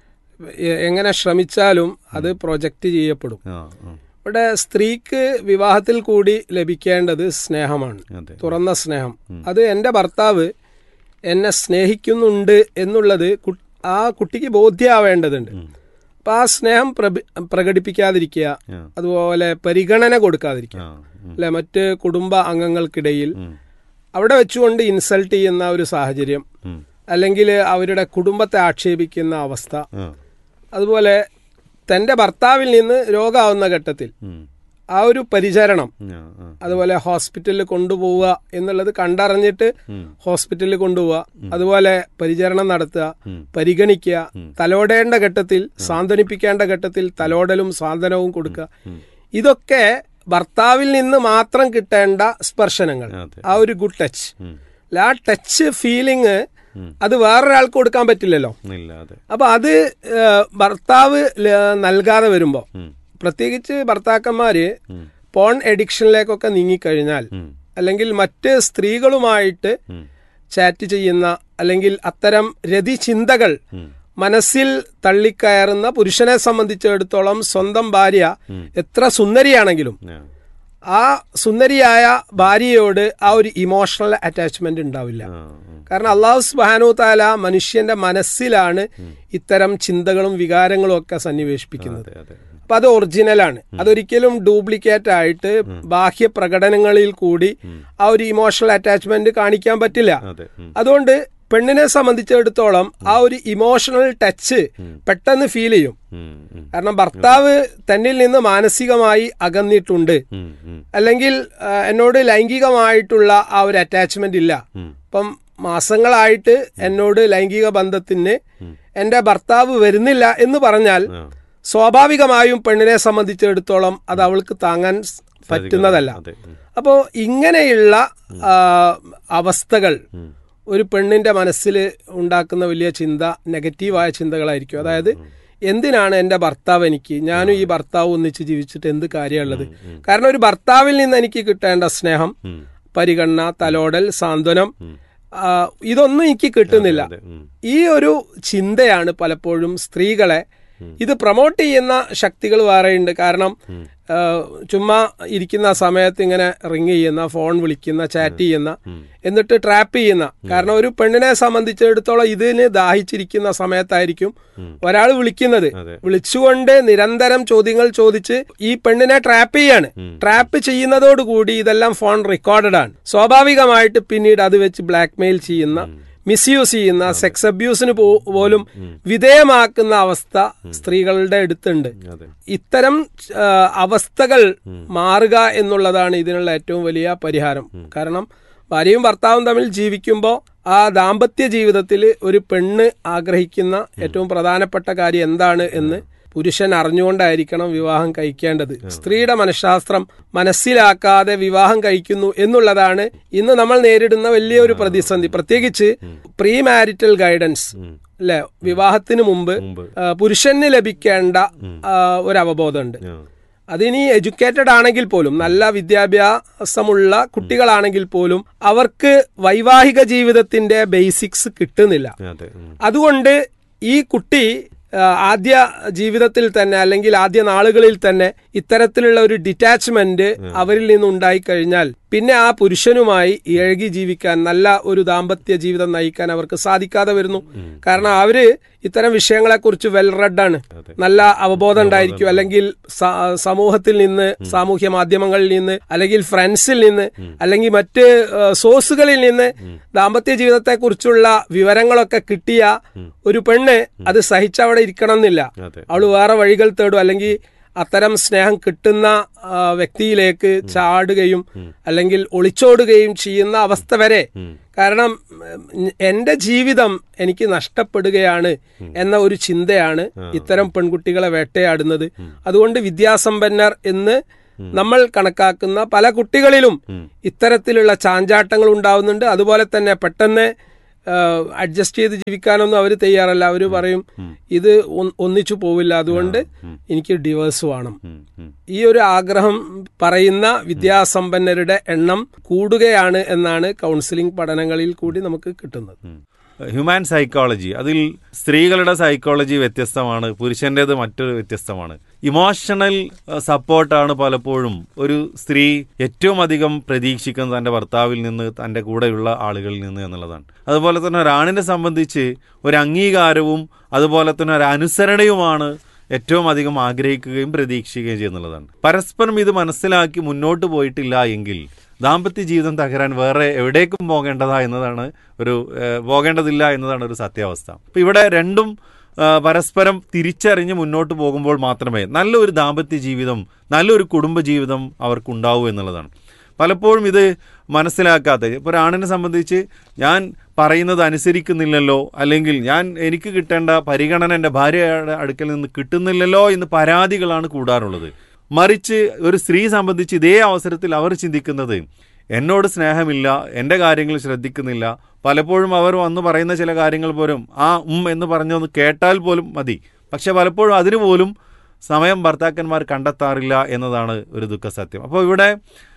എങ്ങനെ ശ്രമിച്ചാലും അത് പ്രൊജക്റ്റ് ചെയ്യപ്പെടും ആ ആ. ഇവിടെ സ്ത്രീക്ക് വിവാഹത്തിൽ കൂടി ലഭിക്കേണ്ടത് സ്നേഹമാണ് അതെ തുറന്ന സ്നേഹം അത് എൻ്റെ ഭർത്താവ് എന്നെ സ്നേഹിക്കുന്നുണ്ട് എന്നുള്ളത് കു- ആ കുട്ടിക്ക് ബോധ്യമാവേണ്ടതുണ്ട് അപ്പം ആ സ്നേഹം പ്രപി- പ്രകടിപ്പിക്കാതിരിക്കുക ആ. അതുപോലെ പരിഗണന കൊടുക്കാതിരിക്കുക ആ ഉം, അല്ലെ മറ്റ് കുടുംബ അംഗങ്ങൾക്കിടയിൽ ഉം, അവിടെ വെച്ചുകൊണ്ട് ഇൻസൾട്ട് ചെയ്യുന്ന ഒരു സാഹചര്യം ഉം. അല്ലെങ്കിൽ അവരുടെ കുടുംബത്തെ ആക്ഷേപിക്കുന്ന അവസ്ഥ ആ, അതുപോലെ തൻ്റെ ഭർത്താവിൽ നിന്ന് രോഗമാവുന്ന ഘട്ടത്തിൽ ഉം. ആ ഒരു പരിചരണം ആ, ആ. അതുപോലെ ഹോസ്പിറ്റലിൽ കൊണ്ടുപോവുക എന്നുള്ളത് കണ്ടറിഞ്ഞിട്ട് ഉം. ഹോസ്പിറ്റലിൽ കൊണ്ടുപോവുക അതുപോലെ പരിചരണം നടത്തുക ഉം. പരിഗണിക്കുക തലോടേണ്ട ഘട്ടത്തിൽ സാന്ത്വനിപ്പിക്കേണ്ട ഘട്ടത്തിൽ തലോടലും സാന്ത്വനവും കൊടുക്കുക ഇതൊക്കെ ഭർത്താവിൽ നിന്ന് മാത്രം കിട്ടേണ്ട സ്പർശനങ്ങൾ അതെ. ആ ഒരു ഗുഡ് ടച്ച് ഉം. ആ ടച്ച് ഫീലിംഗ് ഉം. അത് വേറൊരാൾക്ക് കൊടുക്കാൻ പറ്റില്ലല്ലോ ഇല്ല അതെ അപ്പൊ അത് ഏഹ്, ഭർത്താവ് ല- നൽകാതെ വരുമ്പോൾ ഉം. പ്രത്യേകിച്ച് ഭർത്താക്കന്മാര് ഉം. പോൺ എഡിക്ഷനിലേക്കൊക്കെ നീങ്ങിക്കഴിഞ്ഞാൽ ഉം. അല്ലെങ്കിൽ മറ്റ് സ്ത്രീകളുമായിട്ട് ഉം. ചാറ്റ് ചെയ്യുന്ന അല്ലെങ്കിൽ അത്തരം രതിചിന്തകൾ ഉം. മനസ്സിൽ തള്ളിക്കയറുന്ന പുരുഷനെ സംബന്ധിച്ചിടത്തോളം സ്വന്തം ഭാര്യ എത്ര സുന്ദരിയാണെങ്കിലും ആ. ആ സുന്ദരിയായ ഭാര്യയോട് ആ ഒരു ഇമോഷണൽ അറ്റാച്ച്മെന്റ് ഉണ്ടാവില്ല ആ, ഉം. കാരണം അള്ളാഹു സുബാനു താല മനുഷ്യന്റെ മനസ്സിലാണ് ഇത്തരം ചിന്തകളും വികാരങ്ങളും ഒക്കെ സന്നിവേശിപ്പിക്കുന്നത് അതെ അതെ അപ്പൊ അത് ഒറിജിനലാണ് അതൊരിക്കലും ഡ്യൂപ്ലിക്കേറ്റ് ആയിട്ട് ബാഹ്യ പ്രകടനങ്ങളിൽ കൂടി ആ ഒരു ഇമോഷണൽ അറ്റാച്ച്മെന്റ് കാണിക്കാൻ പറ്റില്ല അതെ ഉം. അതുകൊണ്ട് പെണ്ണിനെ സംബന്ധിച്ചിടത്തോളം ആ ഒരു ഇമോഷണൽ ടച്ച് പെട്ടെന്ന് ഫീൽ ചെയ്യും ഉം. ഉം. കാരണം ഭർത്താവ് തന്നിൽ നിന്ന് മാനസികമായി അകന്നിട്ടുണ്ട് ഉം. ഉം. അല്ലെങ്കിൽ ആ, എന്നോട് ലൈംഗികമായിട്ടുള്ള ആ ഒരു അറ്റാച്ച്മെന്റ് ഇല്ല ഉം. ഇപ്പം മാസങ്ങളായിട്ട് എന്നോട് ലൈംഗിക ബന്ധത്തിന് എന്റെ ഭർത്താവ് വരുന്നില്ല എന്ന് പറഞ്ഞാൽ ആ. സ്വാഭാവികമായും പെണ്ണിനെ സംബന്ധിച്ചിടത്തോളം അത് അവൾക്ക് താങ്ങാൻ സ് പറ്റുന്നതല്ല അതെ ഉം. അപ്പോൾ ഇങ്ങനെയുള്ള ആ, അവസ്ഥകൾ ഒരു പെണ്ണിന്റെ മനസ്സിൽ ഉണ്ടാക്കുന്ന വലിയ ചിന്ത നെഗറ്റീവായ ചിന്തകളായിരിക്കും അതായത് എന്തിനാണ് എൻ്റെ ഭർത്താവ് എനിക്ക് ഞാനും ഈ ഭർത്താവ് ഒന്നിച്ച് ജീവിച്ചിട്ട് എന്ത് കാര്യമുള്ളത് കാരണം ഒരു ഭർത്താവിൽ നിന്ന് എനിക്ക് കിട്ടേണ്ട സ്നേഹം ഉം. പരിഗണന തലോടൽ സാന്ത്വനം ആ, ഇതൊന്നും എനിക്ക് കിട്ടുന്നില്ല അതെ ഉം. ഈ ഒരു ചിന്തയാണ് പലപ്പോഴും സ്ത്രീകളെ ഇത് പ്രൊമോട്ട് ചെയ്യുന്ന ശക്തികൾ വേറെയുണ്ട് കാരണം ആ, ചുമ്മാ ഇരിക്കുന്ന സമയത്ത് ഇങ്ങനെ റിങ് ചെയ്യുന്ന ഫോൺ വിളിക്കുന്ന ചാറ്റ് ചെയ്യുന്ന എന്നിട്ട് ട്രാപ്പ് ചെയ്യുന്ന കാരണം ഒരു പെണ്ണിനെ സംബന്ധിച്ചിടത്തോളം ഇതിന് ദാഹിച്ചിരിക്കുന്ന സമയത്തായിരിക്കും ഒരാൾ വിളിക്കുന്നത് അതെ. വിളിച്ചുകൊണ്ട് നിരന്തരം ചോദ്യങ്ങൾ ചോദിച്ച് ഈ പെണ്ണിനെ ട്രാപ്പ് ചെയ്യാണ് ട്രാപ്പ് ചെയ്യുന്നതോടുകൂടി ഇതെല്ലാം ഫോൺ റെക്കോർഡഡ് ആണ് സ്വാഭാവികമായിട്ട് പിന്നീട് അത് വെച്ച് ബ്ലാക്ക് മെയിൽ ചെയ്യുന്ന മിസ്യൂസ് ചെയ്യുന്ന സെക്സ് അബ്യൂസിന് പോ- പോലും വിധേയമാക്കുന്ന അവസ്ഥ സ്ത്രീകളുടെ അടുത്തുണ്ട് അതെ ഇത്തരം ആ, അവസ്ഥകൾ മാറുക എന്നുള്ളതാണ് ഇതിനുള്ള ഏറ്റവും വലിയ പരിഹാരം കാരണം ഭാര്യയും ഭർത്താവും തമ്മിൽ ജീവിക്കുമ്പോൾ ആ ദാമ്പത്യ ജീവിതത്തിൽ ഒരു പെണ്ണ് ആഗ്രഹിക്കുന്ന ഏറ്റവും പ്രധാനപ്പെട്ട കാര്യം എന്താണ് എന്ന് പുരുഷൻ അറിഞ്ഞുകൊണ്ടായിരിക്കണം വിവാഹം കഴിക്കേണ്ടത് സ്ത്രീയുടെ മനഃശാസ്ത്രം മനസ്സിലാക്കാതെ വിവാഹം കഴിക്കുന്നു എന്നുള്ളതാണ് ഇന്ന് നമ്മൾ നേരിടുന്ന വലിയൊരു പ്രതിസന്ധി പ്രത്യേകിച്ച് പ്രീ മാരിറ്റൽ ഗൈഡൻസ് അല്ലെ വിവാഹത്തിന് മുമ്പ് മുമ്പ് ആ, പുരുഷന് ലഭിക്കേണ്ട ആ, ഒരു അവബോധമുണ്ട് ആ. അതിനി എഡ്യൂക്കേറ്റഡ് ആണെങ്കിൽ പോലും നല്ല വിദ്യാഭ്യാസമുള്ള കുട്ടികളാണെങ്കിൽ പോലും അവർക്ക് വൈവാഹിക ജീവിതത്തിന്റെ ബേസിക്സ് കിട്ടുന്നില്ല അതെ ഉം. അതുകൊണ്ട് ഈ കുട്ടി ആ, ആദ്യ ജീവിതത്തിൽ തന്നെ അല്ലെങ്കിൽ ആദ്യ നാളുകളിൽ തന്നെ ഇത്തരത്തിലുള്ള ഒരു ഡിറ്റാച്ച്മെന്റ് അവരിൽ നിന്നുണ്ടായി കഴിഞ്ഞാൽ പിന്നെ ആ പുരുഷനുമായി ഇഴകി ജീവിക്കാൻ നല്ല ഒരു ദാമ്പത്യ ജീവിതം നയിക്കാൻ അവർക്ക് സാധിക്കാതെ വരുന്നു കാരണം അവര് ഇത്തരം വിഷയങ്ങളെക്കുറിച്ച് വെൽ റെഡാണ് അതെ. നല്ല അവബോധം ഉണ്ടായിരിക്കും അല്ലെങ്കിൽ സ- സമൂഹത്തിൽ നിന്ന് സാമൂഹ്യ മാധ്യമങ്ങളിൽ നിന്ന് അല്ലെങ്കിൽ ഫ്രണ്ട്സിൽ നിന്ന് അല്ലെങ്കിൽ മറ്റ് ഏഹ്, സോഴ്സുകളിൽ നിന്ന് ദാമ്പത്യ ജീവിതത്തെക്കുറിച്ചുള്ള വിവരങ്ങളൊക്കെ കിട്ടിയ ഒരു പെണ്ണ് അത് സഹിച്ചവിടെ ഇരിക്കണം എന്നില്ല അതെ അവള് വേറെ വഴികൾ തേടും അല്ലെങ്കിൽ അത്തരം സ്നേഹം കിട്ടുന്ന ആ, വ്യക്തിയിലേക്ക് ചാടുകയും അല്ലെങ്കിൽ ഒളിച്ചോടുകയും ചെയ്യുന്ന അവസ്ഥ വരെ കാരണം ഉം, എന്റെ ജീവിതം എനിക്ക് നഷ്ടപ്പെടുകയാണ് എന്ന ഒരു ചിന്തയാണ് ഇത്തരം പെൺകുട്ടികളെ വേട്ടയാടുന്നത് അതുകൊണ്ട് വിദ്യാസമ്പന്നർ എന്ന് നമ്മൾ കണക്കാക്കുന്ന പല കുട്ടികളിലും ഇത്തരത്തിലുള്ള ചാഞ്ചാട്ടങ്ങൾ ഉണ്ടാവുന്നുണ്ട് അതുപോലെ തന്നെ പെട്ടെന്ന് അഡ്ജസ്റ്റ് ചെയ്ത് ജീവിക്കാനൊന്നും അവർ തയ്യാറല്ല അവർ പറയും ഇത് ഒ- ഒന്നിച്ചു പോവില്ല അതുകൊണ്ട് എനിക്ക് ഡിവേഴ്സ് വേണം ഉം, ഉം. ഈ ഒരു ആഗ്രഹം പറയുന്ന വിദ്യാസമ്പന്നരുടെ എണ്ണം കൂടുകയാണ് എന്നാണ് കൗൺസിലിംഗ് പഠനങ്ങളിൽ കൂടി നമുക്ക് കിട്ടുന്നത് ഹ്യൂമാൻ സൈക്കോളജി അതിൽ സ്ത്രീകളുടെ സൈക്കോളജി വ്യത്യസ്തമാണ് പുരുഷന്റേത് മറ്റൊരു വ്യത്യസ്തമാണ് ഇമോഷണൽ സപ്പോർട്ടാണ് പലപ്പോഴും ഒരു സ്ത്രീ ഏറ്റവും അധികം പ്രതീക്ഷിക്കുന്നത് തന്റെ ഭർത്താവിൽ നിന്ന് തന്റെ കൂടെയുള്ള ആളുകളിൽ നിന്ന് എന്നുള്ളതാണ് അതുപോലെ തന്നെ ഒരാണിനെ സംബന്ധിച്ച് ഒരു അംഗീകാരവും അതുപോലെ തന്നെ ഒരു അനുസരണയുമാണ് ഏറ്റവും അധികം ആഗ്രഹിക്കുകയും പ്രതീക്ഷിക്കുകയും ചെയ്യുന്നുള്ളതാണ് പരസ്പരം ഇത് മനസ്സിലാക്കി മുന്നോട്ട് പോയിട്ടില്ല എങ്കിൽ ദാമ്പത്യ ജീവിതം തകരാൻ വേറെ എവിടേക്കും പോകേണ്ടതാ എന്നതാണ് ഒരു ഏഹ്, പോകേണ്ടതില്ല എന്നതാണ് ഒരു സത്യാവസ്ഥ അപ്പൊ ഇവിടെ രണ്ടും ആ, പരസ്പരം തിരിച്ചറിഞ്ഞ് മുന്നോട്ട് പോകുമ്പോൾ മാത്രമേ നല്ലൊരു ദാമ്പത്യ ജീവിതം നല്ലൊരു കുടുംബ ജീവിതം അവർക്കുണ്ടാവൂ എന്നുള്ളതാണ് പലപ്പോഴും ഇത് മനസ്സിലാക്കാത്ത ഇപ്പോൾ ഒരാണിനെ സംബന്ധിച്ച് ഞാൻ പറയുന്നത് അനുസരിക്കുന്നില്ലല്ലോ അല്ലെങ്കിൽ ഞാൻ എനിക്ക് കിട്ടേണ്ട പരിഗണന എൻ്റെ ഭാര്യയുടെ അടുക്കൽ നിന്ന് കിട്ടുന്നില്ലല്ലോ എന്ന് പരാതികളാണ് കൂടാറുള്ളത് മറിച്ച് ഒരു സ്ത്രീ സംബന്ധിച്ച് ഇതേ അവസരത്തിൽ അവർ ചിന്തിക്കുന്നത് എന്നോട് സ്നേഹമില്ല എൻ്റെ കാര്യങ്ങൾ ശ്രദ്ധിക്കുന്നില്ല പലപ്പോഴും അവർ വന്ന് പറയുന്ന ചില കാര്യങ്ങൾ പോലും ആ ഉം എന്ന് പറഞ്ഞൊന്ന് കേട്ടാൽ പോലും മതി പക്ഷെ പലപ്പോഴും അതിനു പോലും സമയം ഭർത്താക്കന്മാർ കണ്ടെത്താറില്ല എന്നതാണ് ഒരു ദുഃഖസത്യം അപ്പോൾ ഇവിടെ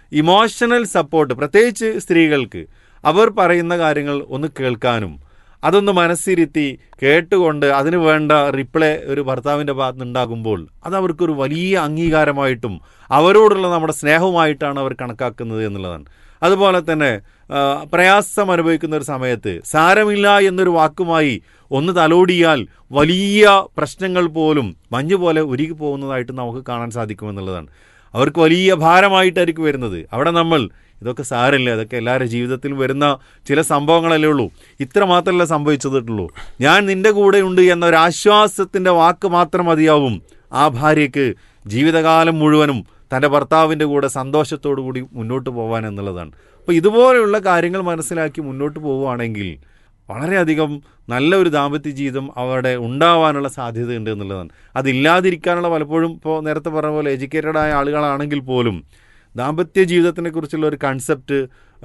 ഇമോഷണൽ സപ്പോർട്ട് പ്രത്യേകിച്ച് സ്ത്രീകൾക്ക് അവർ പറയുന്ന കാര്യങ്ങൾ ഒന്ന് കേൾക്കാനും അതൊന്ന് മനസ്സിരുത്തി കേട്ടുകൊണ്ട് അതിന് വേണ്ട റിപ്ലൈ ഒരു ഭർത്താവിൻ്റെ ഭാഗത്ത് ഉണ്ടാകുമ്പോൾ അത് അവർക്കൊരു വലിയ അംഗീകാരമായിട്ടും അവരോടുള്ള നമ്മുടെ സ്നേഹവുമായിട്ടാണ് അവർ കണക്കാക്കുന്നത് എന്നുള്ളതാണ് അതുപോലെ തന്നെ ആ, പ്രയാസം അനുഭവിക്കുന്ന ഒരു സമയത്ത് സാരമില്ല എന്നൊരു വാക്കുമായി ഒന്ന് തലോടിയാൽ വലിയ പ്രശ്നങ്ങൾ പോലും മഞ്ഞ് പോലെ ഉരുകി പോകുന്നതായിട്ട് നമുക്ക് കാണാൻ സാധിക്കുമെന്നുള്ളതാണ് അവർക്ക് വലിയ ഭാരമായിട്ടായിരിക്കും വരുന്നത് അവിടെ നമ്മൾ ഇതൊക്കെ സാരമില്ല അതൊക്കെ എല്ലാവരുടെ ജീവിതത്തിൽ വരുന്ന ചില സംഭവങ്ങളല്ലേ ഉള്ളൂ ഇത്ര മാത്രമല്ല സംഭവിച്ചതിട്ടുള്ളൂ ഞാൻ നിന്റെ കൂടെ ഉണ്ട് എന്ന ഒരു ആശ്വാസത്തിന്റെ വാക്ക് മാത്രം മതിയാവും ആ ഭാര്യയ്ക്ക് ജീവിതകാലം മുഴുവനും തൻ്റെ ഭർത്താവിൻ്റെ കൂടെ സന്തോഷത്തോടു കൂടി മുന്നോട്ട് പോകാൻ എന്നുള്ളതാണ് അപ്പോൾ ഇതുപോലെയുള്ള കാര്യങ്ങൾ മനസ്സിലാക്കി മുന്നോട്ട് പോവുകയാണെങ്കിൽ വളരെയധികം നല്ലൊരു ദാമ്പത്യ ജീവിതം അവിടെ ഉണ്ടാവാനുള്ള സാധ്യതയുണ്ട് എന്നുള്ളതാണ് അതില്ലാതിരിക്കാനുള്ള പലപ്പോഴും ഇപ്പോൾ നേരത്തെ പറഞ്ഞ പോലെ എഡ്യൂക്കേറ്റഡ് ആയ ആളുകളാണെങ്കിൽ പോലും ദാമ്പത്യ ജീവിതത്തിനെ കുറിച്ചുള്ള ഒരു കൺസെപ്റ്റ്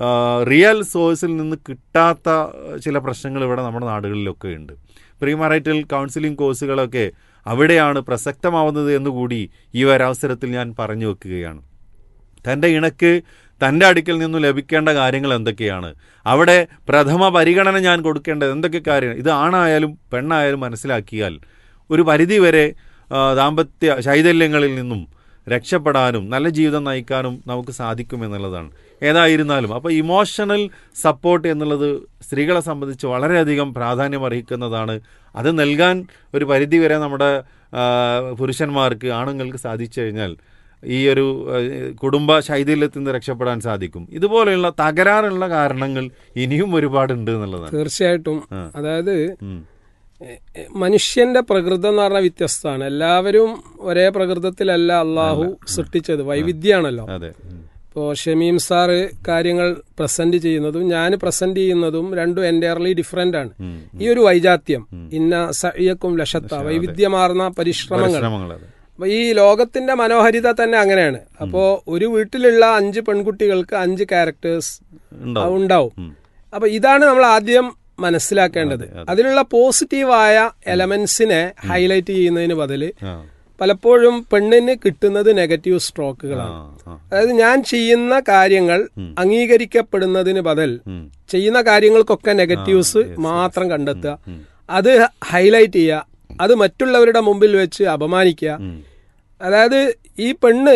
റിയൽ സോഴ്സിൽ നിന്ന് കിട്ടാത്ത ചില പ്രശ്നങ്ങൾ ഇവിടെ നമ്മുടെ നാടുകളിലൊക്കെ ഉണ്ട് പ്രീമറൈറ്റൽ കൗൺസിലിംഗ് കോഴ്സുകളൊക്കെ അവിടെയാണ് പ്രസക്തമാവുന്നത് എന്നുകൂടി ഈ ഒരവസരത്തിൽ ഞാൻ പറഞ്ഞു വെക്കുകയാണ് തൻ്റെ ഇണക്ക് തൻ്റെ അടുക്കൽ നിന്നും ലഭിക്കേണ്ട കാര്യങ്ങൾ എന്തൊക്കെയാണ് അവിടെ പ്രഥമ പരിഗണന ഞാൻ കൊടുക്കേണ്ടത് എന്തൊക്കെ കാര്യങ്ങൾ ഇത് ആണായാലും പെണ്ണായാലും മനസ്സിലാക്കിയാൽ ഒരു പരിധിവരെ ആ, ദാമ്പത്യ ശൈഥല്യങ്ങളിൽ നിന്നും രക്ഷപ്പെടാനും നല്ല ജീവിതം നയിക്കാനും നമുക്ക് സാധിക്കുമെന്നുള്ളതാണ് ഏതായിരുന്നാലും അപ്പോൾ ഇമോഷണൽ സപ്പോർട്ട് എന്നുള്ളത് സ്ത്രീകളെ സംബന്ധിച്ച് വളരെയധികം പ്രാധാന്യം അർഹിക്കുന്നതാണ് അത് നൽകാൻ ഒരു പരിധിവരെ നമ്മുടെ ആ, പുരുഷന്മാർക്ക് ആണുങ്ങൾക്ക് സാധിച്ചു കഴിഞ്ഞാൽ ഈ ഒരു ഏഹ്, കുടുംബ ശൈഥില്യത്തിൽ നിന്ന് രക്ഷപ്പെടാൻ സാധിക്കും ഇതുപോലെയുള്ള തകരാറുള്ള കാരണങ്ങൾ ഇനിയും ഒരുപാടുണ്ട് എന്നുള്ളതാണ് തീർച്ചയായിട്ടും ആ. അതായത് ഉം. എ- എ- മനുഷ്യന്റെ പ്രകൃതം എന്ന് പറഞ്ഞാൽ വ്യത്യസ്തമാണ് എല്ലാവരും ഒരേ പ്രകൃതത്തിലല്ല അള്ളാഹു സൃഷ്ടിച്ചത് വൈവിധ്യമാണല്ലോ അതെ ഉം. ഇപ്പോൾ ഷമീം സാറ് കാര്യങ്ങൾ പ്രസന്റ് ചെയ്യുന്നതും ഞാൻ പ്രസന്റ് ചെയ്യുന്നതും രണ്ടും എൻറ്റയർലി ഡിഫറെന്റ് ആണ് ഉം. ഈ ഒരു വൈജാത്യം ഇന്ന സയ്യക്കും ലക്ഷത്ത വൈവിധ്യമാർന്ന പരിശ്രമങ്ങൾ പരിശ്രമങ്ങൾ അതെ അപ്പൊ ഈ ലോകത്തിന്റെ മനോഹരിത തന്നെ അങ്ങനെയാണ് അപ്പോ ഒരു വീട്ടിലുള്ള അഞ്ച് പെൺകുട്ടികൾക്ക് അഞ്ച് ക്യാരക്ടേഴ്സ് ഉണ്ടാവും ഉണ്ടാവും ഉം. അപ്പൊ ഇതാണ് നമ്മൾ ആദ്യം മനസ്സിലാക്കേണ്ടത് അതിലുള്ള പോസിറ്റീവായ എലമെന്റ്സിനെ ഹൈലൈറ്റ് ചെയ്യുന്നതിന് ബദല് ആ പലപ്പോഴും പെണ്ണിന് കിട്ടുന്നത് നെഗറ്റീവ് സ്ട്രോക്കുകളാണ് ആ ആ അതായത് ഞാൻ ചെയ്യുന്ന കാര്യങ്ങൾ അംഗീകരിക്കപ്പെടുന്നതിന് ബദൽ ഉം. ചെയ്യുന്ന കാര്യങ്ങൾക്കൊക്കെ നെഗറ്റീവ്സ് മാത്രം കണ്ടെത്തുക അത് ഹൈലൈറ്റ് ചെയ്യുക അത് മറ്റുള്ളവരുടെ മുമ്പിൽ വെച്ച് അപമാനിക്കുക ഉം. അതായത് ഈ പെണ്ണ്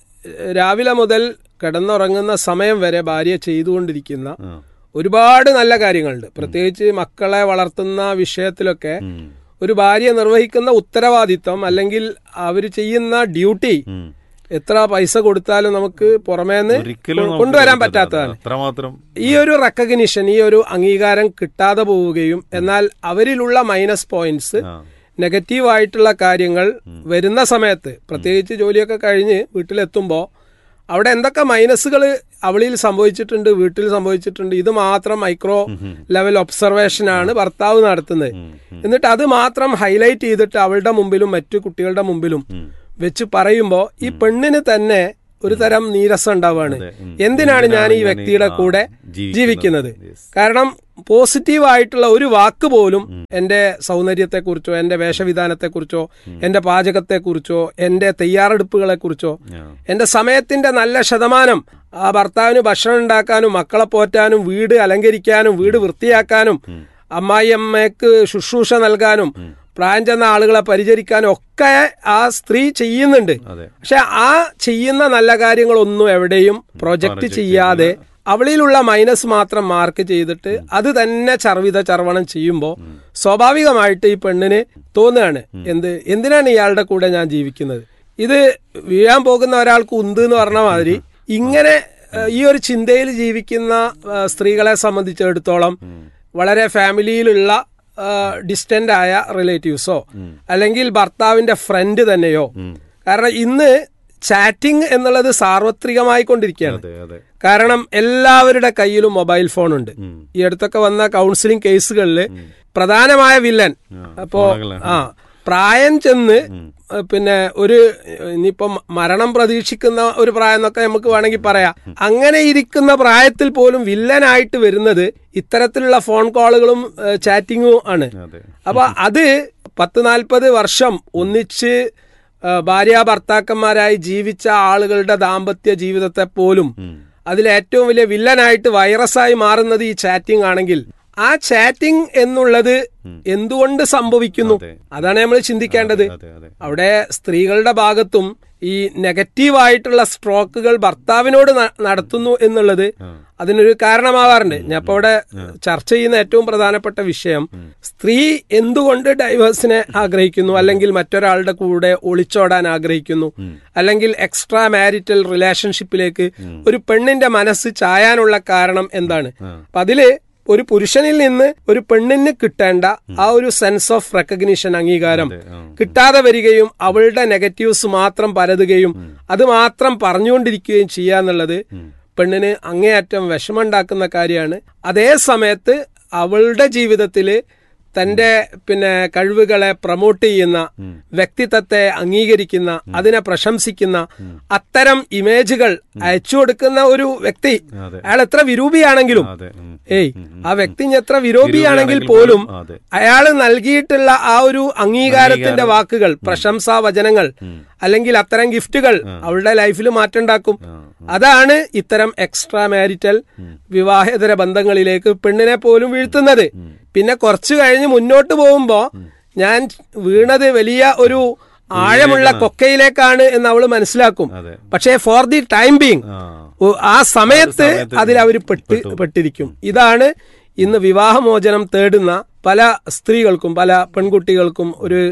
രാവിലെ മുതൽ കിടന്നുറങ്ങുന്ന സമയം വരെ ഭാര്യ ചെയ്തുകൊണ്ടിരിക്കുന്ന ആ. ഒരുപാട് നല്ല കാര്യങ്ങളുണ്ട് പ്രത്യേകിച്ച് മക്കളെ വളർത്തുന്ന വിഷയത്തിലൊക്കെ ഉം. ഒരു ഭാര്യ നിർവഹിക്കുന്ന ഉത്തരവാദിത്വം അല്ലെങ്കിൽ അവർ ചെയ്യുന്ന ഡ്യൂട്ടി ഉം. എത്ര പൈസ കൊടുത്താലും നമുക്ക് പുറമേന്ന് ഒരിക്കലും നമുക്ക് കൊണ്ടുവരാൻ പറ്റാത്ത- പറ്റാത്തതാണ് അത്രമാത്രം ഈ ഒരു റെക്കഗ്നിഷൻ ഈ ഒരു അംഗീകാരം കിട്ടാതെ പോവുകയും എന്നാൽ അവരിലുള്ള മൈനസ് പോയിന്റ്സ് ആ. നെഗറ്റീവ് ആയിട്ടുള്ള കാര്യങ്ങൾ വരുന്ന സമയത്ത് പ്രത്യേകിച്ച് ജോലിയൊക്കെ കഴിഞ്ഞ് വീട്ടിലെത്തുമ്പോൾ അവിടെ എന്തൊക്കെ മൈനസുകൾ അവളിൽ സംഭവിച്ചിട്ടുണ്ട് വീട്ടിൽ സംഭവിച്ചിട്ടുണ്ട് ഇത് മാത്രം മൈക്രോ ലെവൽ ഒബ്സർവേഷൻ ആണ് ഭർത്താവ് നടത്തുന്നത് എന്നിട്ട് അത് മാത്രം ഹൈലൈറ്റ് ചെയ്തിട്ട് അവളുടെ മുമ്പിലും മറ്റു കുട്ടികളുടെ മുമ്പിലും വെച്ച് പറയുമ്പോൾ ഈ പെണ്ണിന് തന്നെ ഒരു തരം നീരസം ഉണ്ടാവുകയാണ് അതെ, ഉം. എന്തിനാണ് ഞാൻ ഈ ഞാൻ ഈ- വ്യക്തിയുടെ ആ, കൂടെ ജീവിക്കുന്നത്? ജീവിക്കുന്നത് Yes. കാരണം പോസിറ്റീവ് ആയിട്ടുള്ള ഒരു വാക്ക് പോലും എന്റെ സൗന്ദര്യത്തെക്കുറിച്ചോ എന്റെ വേഷവിധാനത്തെക്കുറിച്ചോ എന്റെ പാചകത്തെക്കുറിച്ചോ എന്റെ തയ്യാറെടുപ്പുകളെക്കുറിച്ചോ ആ. എന്റെ സമയത്തിന്റെ നല്ല ശതമാനം ആ ഭർത്താവിന് ഭക്ഷണം ഉണ്ടാക്കാനും മക്കളെ പോറ്റാനും വീട് അലങ്കരിക്കാനും വീട് വൃത്തിയാക്കാനും അമ്മായിയമ്മയ്ക്ക് ശുശ്രൂഷ നൽകാനും പ്രായം ചെന്ന ആളുകളെ പരിചരിക്കാനും ഒക്കെ ആ സ്ത്രീ ചെയ്യുന്നുണ്ട് അതെ പക്ഷെ ആ ചെയ്യുന്ന നല്ല കാര്യങ്ങളൊന്നും എവിടെയും പ്രൊജക്ട് ചെയ്യാതെ അവളിലുള്ള മൈനസ് മാത്രം മാർക്ക് ചെയ്തിട്ട് അത് തന്നെ ചർവിത ചർവണം ചെയ്യുമ്പോൾ സ്വാഭാവികമായിട്ട് ഈ പെണ്ണിന് തോന്നുകയാണ് എന്ത് എന്തിനാണ് ഇയാളുടെ കൂടെ ഞാൻ ജീവിക്കുന്നത് ഇത് വീഴാൻ പോകുന്ന ഒരാൾക്ക് ഉന്ത് എന്ന് പറഞ്ഞ മാതിരി ഇങ്ങനെ ഏഹ്, ഈ ഒരു ചിന്തയിൽ ജീവിക്കുന്ന ഏഹ്, സ്ത്രീകളെ സംബന്ധിച്ചിടത്തോളം വളരെ ഫാമിലിയിലുള്ള ഡിസ്റ്റന്റ് ആയ റിലേറ്റീവ്സോ അല്ലെങ്കിൽ ഭർത്താവിന്റെ ഫ്രണ്ട് തന്നെയോ കാരണം ഇന്ന് ചാറ്റിംഗ് എന്നുള്ളത് സാർവത്രികമായി കൊണ്ടിരിക്കുകയാണ് അതെ അതെ കാരണം എല്ലാവരുടെ കയ്യിലും മൊബൈൽ ഫോൺ ഉണ്ട് ഈ അടുത്തൊക്കെ വന്ന കൗൺസിലിംഗ് കേസുകളിൽ പ്രധാനമായ വില്ലൻ അപ്പോ ഫോണുകളാണ്. ആ പ്രായം ചെന്ന് ഏഹ്, പിന്നെ ഒരു ഇനിയിപ്പം മരണം പ്രതീക്ഷിക്കുന്ന ഒരു പ്രായം എന്നൊക്കെ നമുക്ക് വേണമെങ്കിൽ പറയാം അങ്ങനെ ഇരിക്കുന്ന പ്രായത്തിൽ പോലും വില്ലനായിട്ട് വരുന്നത് ഇത്തരത്തിലുള്ള ഫോൺ കോളുകളും ഏഹ്, ചാറ്റിങ്ങും ആണ് അതെ അപ്പൊ അത് പത്ത് നാൽപ്പത് വർഷം ഒന്നിച്ച് ആ, ഭാര്യ ഭർത്താക്കന്മാരായി ജീവിച്ച ആളുകളുടെ ദാമ്പത്യ ജീവിതത്തെ പോലും അതിലേറ്റവും വലിയ വില്ലനായിട്ട് വൈറസായി മാറുന്നത് ഈ ചാറ്റിംഗ് ആണെങ്കിൽ ആ ചാറ്റിംഗ് എന്നുള്ളത് എന്തുകൊണ്ട് സംഭവിക്കുന്നു അതെ. അതാണ് നമ്മൾ ചിന്തിക്കേണ്ടത് അതെ അതെ അവിടെ സ്ത്രീകളുടെ ഭാഗത്തും ഈ നെഗറ്റീവായിട്ടുള്ള സ്ട്രോക്കുകൾ ഭർത്താവിനോട് ന- നടത്തുന്നു എന്നുള്ളത് അതിനൊരു കാരണമാവാറുണ്ട് ഞാൻ ഇപ്പോൾ ഇവിടെ ചർച്ച ചെയ്യുന്ന ഏറ്റവും പ്രധാനപ്പെട്ട വിഷയം സ്ത്രീ എന്തുകൊണ്ട് ഡൈവേഴ്സിനെ ആഗ്രഹിക്കുന്നു അല്ലെങ്കിൽ മറ്റൊരാളുടെ കൂടെ ഒളിച്ചോടാൻ ആഗ്രഹിക്കുന്നു അല്ലെങ്കിൽ എക്സ്ട്രാ മാരിറ്റൽ റിലേഷൻഷിപ്പിലേക്ക് ഒരു പെണ്ണിന്റെ മനസ്സ് ചായാനുള്ള കാരണം എന്താണ് അപ്പൊ അതില് ഒരു പുരുഷനിൽ നിന്ന് ഒരു പെണ്ണിന് കിട്ടേണ്ട ആ ഒരു സെൻസ് ഓഫ് റെക്കഗ്നിഷൻ അംഗീകാരം ആ. കിട്ടാതെ വരികയും അവളുടെ നെഗറ്റീവ്സ് മാത്രം പരതുകയും അത് മാത്രം പറഞ്ഞുകൊണ്ടിരിക്കുകയും ചെയ്യാന്നുള്ളത് പെണ്ണിന് അങ്ങേയറ്റം വിഷമുണ്ടാക്കുന്ന കാര്യമാണ് അതേ സമയത്ത് അവളുടെ ജീവിതത്തില് തന്റെ പിന്നെ കഴിവുകളെ പ്രൊമോട്ട് ചെയ്യുന്ന വ്യക്തിത്വത്തെ അംഗീകരിക്കുന്ന അതിനെ പ്രശംസിക്കുന്ന അത്തരം ഇമേജുകൾ അയച്ചു കൊടുക്കുന്ന ഒരു വ്യക്തി അതെ. അയാൾ എത്ര വിരൂപിയാണെങ്കിലും അതെ ഉം. ഏയ് ആ വ്യക്തി ഇനി എത്ര വിരോപിയാണെങ്കിൽ പോലും അതെ. അയാൾ നൽകിയിട്ടുള്ള ആ ഒരു അംഗീകാരത്തിന്റെ വാക്കുകൾ പ്രശംസാ വചനങ്ങൾ അല്ലെങ്കിൽ അത്തരം ഗിഫ്റ്റുകൾ അവളുടെ ലൈഫിൽ മാറ്റമുണ്ടാക്കും അതാണ് ഇത്തരം എക്സ്ട്രാ മാരിറ്റൽ വിവാഹേതര ബന്ധങ്ങളിലേക്ക് പെണ്ണിനെ പോലും വീഴ്ത്തുന്നത് പിന്നെ കുറച്ചു കഴിഞ്ഞ് മുന്നോട്ട് പോകുമ്പോ ഞാൻ വീണത് വലിയ ഒരു ആഴമുള്ള കൊക്കയിലേക്കാണ് എന്ന് അവള് മനസ്സിലാക്കും അതെ. പക്ഷേ ഫോർ ദി ടൈം ബീങ് ആ ഓ, ആ സമയത്ത് സമയത്ത് അതിൽ അവർ പെട്ട് പെട്ടിരിക്കും ഇതാണ് ഇന്ന് വിവാഹമോചനം തേടുന്ന പല സ്ത്രീകൾക്കും പല പെൺകുട്ടികൾക്കും ഒരു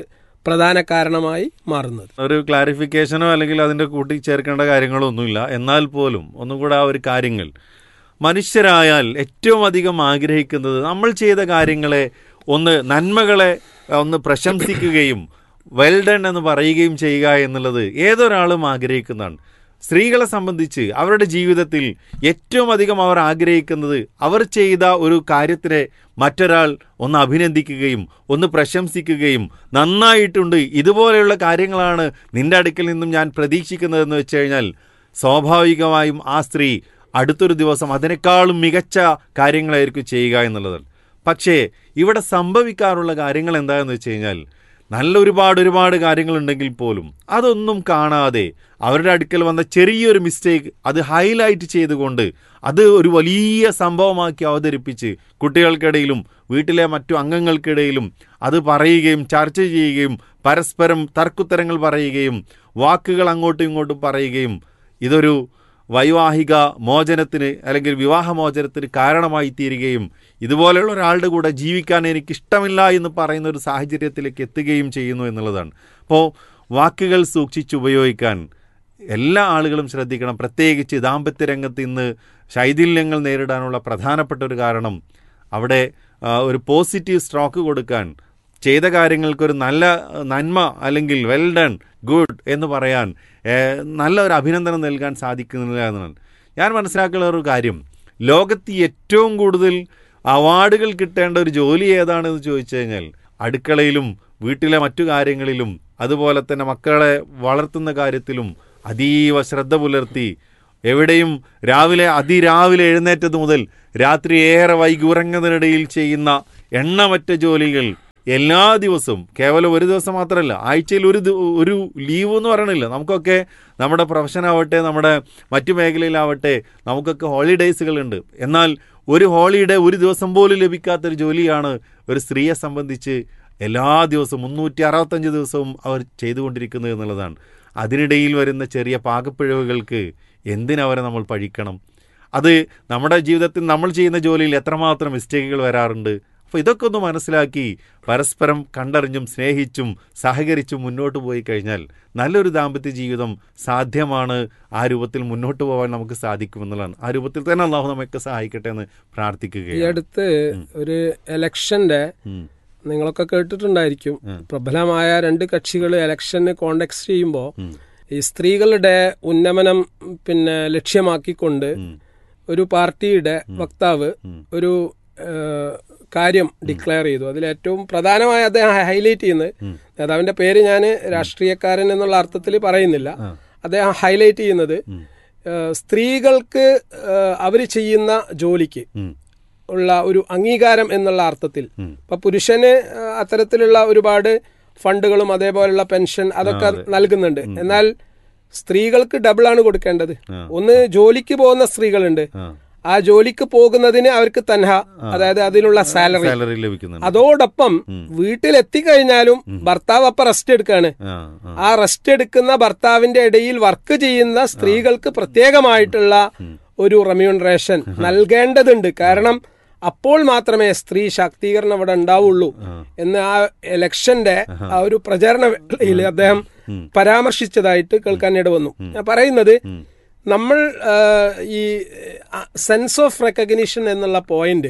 പ്രധാന കാരണമായി മാറുന്നത് ഒരു ക്ലാരിഫിക്കേഷനോ അല്ലെങ്കിൽ അതിൻ്റെ കൂട്ടിച്ചേർക്കേണ്ട കാര്യങ്ങളോ ഒന്നുമില്ല എന്നാൽ പോലും ഒന്നും കൂടെ ആ ഒരു കാര്യങ്ങൾ മനുഷ്യരായാൽ ഏറ്റവും അധികം ആഗ്രഹിക്കുന്നത് നമ്മൾ ചെയ്ത കാര്യങ്ങളെ ഒന്ന് നന്മകളെ ഒന്ന് പ്രശംസിക്കുകയും വെൽ ഡൺ എന്ന് പറയുകയും ചെയ്യുക എന്നുള്ളത് ഏതൊരാളും ആഗ്രഹിക്കുന്നതാണ് സ്ത്രീകളെ സംബന്ധിച്ച് അവരുടെ ജീവിതത്തിൽ ഏറ്റവും അധികം അവർ ആഗ്രഹിക്കുന്നത് അവർ ചെയ്ത ഒരു കാര്യത്തിനെ മറ്റൊരാൾ ഒന്ന് അഭിനന്ദിക്കുകയും ഒന്ന് പ്രശംസിക്കുകയും നന്നായിട്ടുണ്ട് ഇതുപോലെയുള്ള കാര്യങ്ങളാണ് നിന്റെ അടുക്കൽ നിന്നും ഞാൻ പ്രതീക്ഷിക്കുന്നതെന്ന് വെച്ച് കഴിഞ്ഞാൽ സ്വാഭാവികമായും ആ സ്ത്രീ അടുത്തൊരു ദിവസം അതിനേക്കാളും മികച്ച കാര്യങ്ങളായിരിക്കും ചെയ്യുക എന്നുള്ളത് പക്ഷേ ഇവിടെ സംഭവിക്കാറുള്ള കാര്യങ്ങൾ എന്താണെന്ന് വെച്ച് കഴിഞ്ഞാൽ നല്ല ഒരുപാട് ഒരുപാട് കാര്യങ്ങളുണ്ടെങ്കിൽ പോലും അതൊന്നും കാണാതെ അവരുടെ അടുക്കൽ വന്ന ചെറിയൊരു മിസ്റ്റേക്ക് അത് ഹൈലൈറ്റ് ചെയ്തുകൊണ്ട് അത് ഒരു വലിയ സംഭവമാക്കി അവതരിപ്പിച്ച് കുട്ടികൾക്കിടയിലും വീട്ടിലെ മറ്റു അംഗങ്ങൾക്കിടയിലും അത് പറയുകയും ചർച്ച ചെയ്യുകയും പരസ്പരം തർക്കുത്തരങ്ങൾ പറയുകയും വാക്കുകൾ അങ്ങോട്ടും ഇങ്ങോട്ടും പറയുകയും ഇതൊരു വൈവാഹിക മോചനത്തിന് അല്ലെങ്കിൽ വിവാഹമോചനത്തിന് കാരണമായി തീരുകയും ഇതുപോലെയുള്ള ഒരാളുടെ കൂടെ ജീവിക്കാൻ എനിക്ക് ഇഷ്ടമില്ല എന്ന് പറയുന്ന ഒരു സാഹചര്യത്തിലേക്ക് എത്തുകയും ചെയ്യുന്നു എന്നുള്ളതാണ് അപ്പോൾ വാക്കുകൾ സൂക്ഷിച്ചുപയോഗിക്കാൻ എല്ലാ ആളുകളും ശ്രദ്ധിക്കണം പ്രത്യേകിച്ച് ദാമ്പത്യ രംഗത്ത് ഇന്ന് ശൈഥില്യങ്ങൾ നേരിടാനുള്ള പ്രധാനപ്പെട്ട ഒരു കാരണം അവിടെ ആ, ഒരു പോസിറ്റീവ് സ്ട്രോക്ക് കൊടുക്കാൻ ചെയ്ത കാര്യങ്ങൾക്കൊരു നല്ല നന്മ അല്ലെങ്കിൽ വെൽ ഡൺ ഗുഡ് എന്ന് പറയാൻ ഏഹ്, നല്ല ഒരു അഭിനന്ദനം നൽകാൻ സാധിക്കുന്നില്ല എന്നാണ് ഞാൻ മനസ്സിലാക്കുന്ന ഒരു കാര്യം ലോകത്ത് ഏറ്റവും കൂടുതൽ അവാർഡുകൾ കിട്ടേണ്ട ഒരു ജോലി ഏതാണെന്ന് ചോദിച്ചു കഴിഞ്ഞാൽ അടുക്കളയിലും വീട്ടിലെ മറ്റു കാര്യങ്ങളിലും അതുപോലെ തന്നെ മക്കളെ വളർത്തുന്ന കാര്യത്തിലും അതീവ ശ്രദ്ധ പുലർത്തി എവിടെയും രാവിലെ അതിരാവിലെ എഴുന്നേറ്റത് മുതൽ രാത്രി ഏറെ വൈകി ഉറങ്ങുന്നതിനിടയിൽ ചെയ്യുന്ന എണ്ണമറ്റ ജോലികൾ എല്ലാ ദിവസവും കേവലം ഒരു ദിവസം മാത്രമല്ല ആഴ്ചയിൽ ഒരു ദി- ഒരു ലീവ് എന്ന് പറയണില്ല നമുക്കൊക്കെ നമ്മുടെ പ്രൊഫഷൻ ആവട്ടെ നമ്മുടെ മറ്റു മേഖലയിലാവട്ടെ നമുക്കൊക്കെ ഹോളിഡേയ്സുകളുണ്ട് എന്നാൽ ഒരു ഹോളിഡേ ഒരു ദിവസം പോലും ലഭിക്കാത്തൊരു ജോലിയാണ് ഒരു സ്ത്രീയെ സംബന്ധിച്ച് എല്ലാ ദിവസവും മുന്നൂറ്റി അറുപത്തഞ്ച് ദിവസവും അവർ ചെയ്തുകൊണ്ടിരിക്കുന്നത് എന്നുള്ളതാണ് അതിനിടയിൽ വരുന്ന ചെറിയ പാകപ്പിഴവുകൾക്ക് എന്തിനവരെ നമ്മൾ പഴിക്കണം അത് നമ്മുടെ ജീവിതത്തിൽ നമ്മൾ ചെയ്യുന്ന ജോലിയിൽ എത്രമാത്രം മിസ്റ്റേക്കുകൾ വരാറുണ്ട് അപ്പോൾ ഇതൊക്കെ ഒന്ന് മനസ്സിലാക്കി പരസ്പരം കണ്ടറിഞ്ഞും സ്നേഹിച്ചും സഹകരിച്ചും മുന്നോട്ട് പോയി കഴിഞ്ഞാൽ നല്ലൊരു ദാമ്പത്യ ജീവിതം സാധ്യമാണ് ആ രൂപത്തിൽ മുന്നോട്ട് പോകാൻ നമുക്ക് സാധിക്കുമെന്നുള്ളതാണ് ആ രൂപത്തിൽ തന്നെ അള്ളാഹു നമ്മയൊക്കെ സഹായിക്കട്ടെ എന്ന് ഈ പ്രാർത്ഥിക്കുകയാണ് അടുത്ത് ഒരു എലക്ഷന്റെ ഉം. നിങ്ങളൊക്കെ കേട്ടിട്ടുണ്ടായിരിക്കും പ്രബലമായ രണ്ട് കക്ഷികൾ ഇലക്ഷന് കോണ്ടെക്സ്റ്റ് ചെയ്യുമ്പോൾ ഈ സ്ത്രീകളുടെ ഉന്നമനം പിന്നെ ലക്ഷ്യമാക്കിക്കൊണ്ട് ഒരു പാർട്ടിയുടെ വക്താവ് ഒരു ഏഹ്, കാര്യം ഡിക്ലെയർ ചെയ്തു അതിൽ ഏറ്റവും പ്രധാനമായി അദ്ദേഹം ഹൈലൈറ്റ് ചെയ്യുന്നത് നേതാവിന്റെ പേര് ഞാൻ രാഷ്ട്രീയക്കാരൻ എന്നുള്ള അർത്ഥത്തിൽ പറയുന്നില്ല അദ്ദേഹം ഹൈലൈറ്റ് ചെയ്യുന്നത് ഏഹ്, സ്ത്രീകൾക്ക് അവർ ചെയ്യുന്ന ജോലിക്ക് ഉം. ഉള്ള ഒരു അംഗീകാരം എന്നുള്ള അർത്ഥത്തിൽ ഇപ്പൊ പുരുഷന് ആ, അത്തരത്തിലുള്ള ഒരുപാട് ഫണ്ടുകളും അതേപോലുള്ള പെൻഷൻ അതൊക്കെ നൽകുന്നുണ്ട് എന്നാൽ സ്ത്രീകൾക്ക് ഡബിൾ ആണ് കൊടുക്കേണ്ടത് ഒന്ന് ജോലിക്ക് പോകുന്ന സ്ത്രീകളുണ്ട് ആ. ആ ജോലിക്ക് പോകുന്നതിന് അവർക്ക് തൻഹ അതായത് അതിനുള്ള സാലറി സാലറി ലഭിക്കുന്നുണ്ട് അതോടൊപ്പം വീട്ടിൽ എത്തിക്കഴിഞ്ഞാലും ഭർത്താവ് അപ്പൊ റെസ്റ്റ് എടുക്കാണ് ആ ആ ആ റെസ്റ്റ് എടുക്കുന്ന ഭർത്താവിന്റെ ഇടയിൽ വർക്ക് ചെയ്യുന്ന സ്ത്രീകൾക്ക് പ്രത്യേകമായിട്ടുള്ള ഒരു റെമ്യൂണറേഷൻ നൽകേണ്ടതുണ്ട് കാരണം അപ്പോൾ മാത്രമേ സ്ത്രീ ശാക്തീകരണം അവിടെ ഉണ്ടാവുള്ളൂ എന്ന് ആ എലക്ഷന്റെ ആ ഒരു പ്രചരണ വേളയിൽ അദ്ദേഹം പരാമർശിച്ചതായിട്ട് കേൾക്കാൻ ഇടവന്നു ഞാൻ പറയുന്നത് നമ്മൾ ആ, ഈ സെൻസ് ഓഫ് റെക്കഗ്നിഷൻ എന്നുള്ള പോയിന്റ്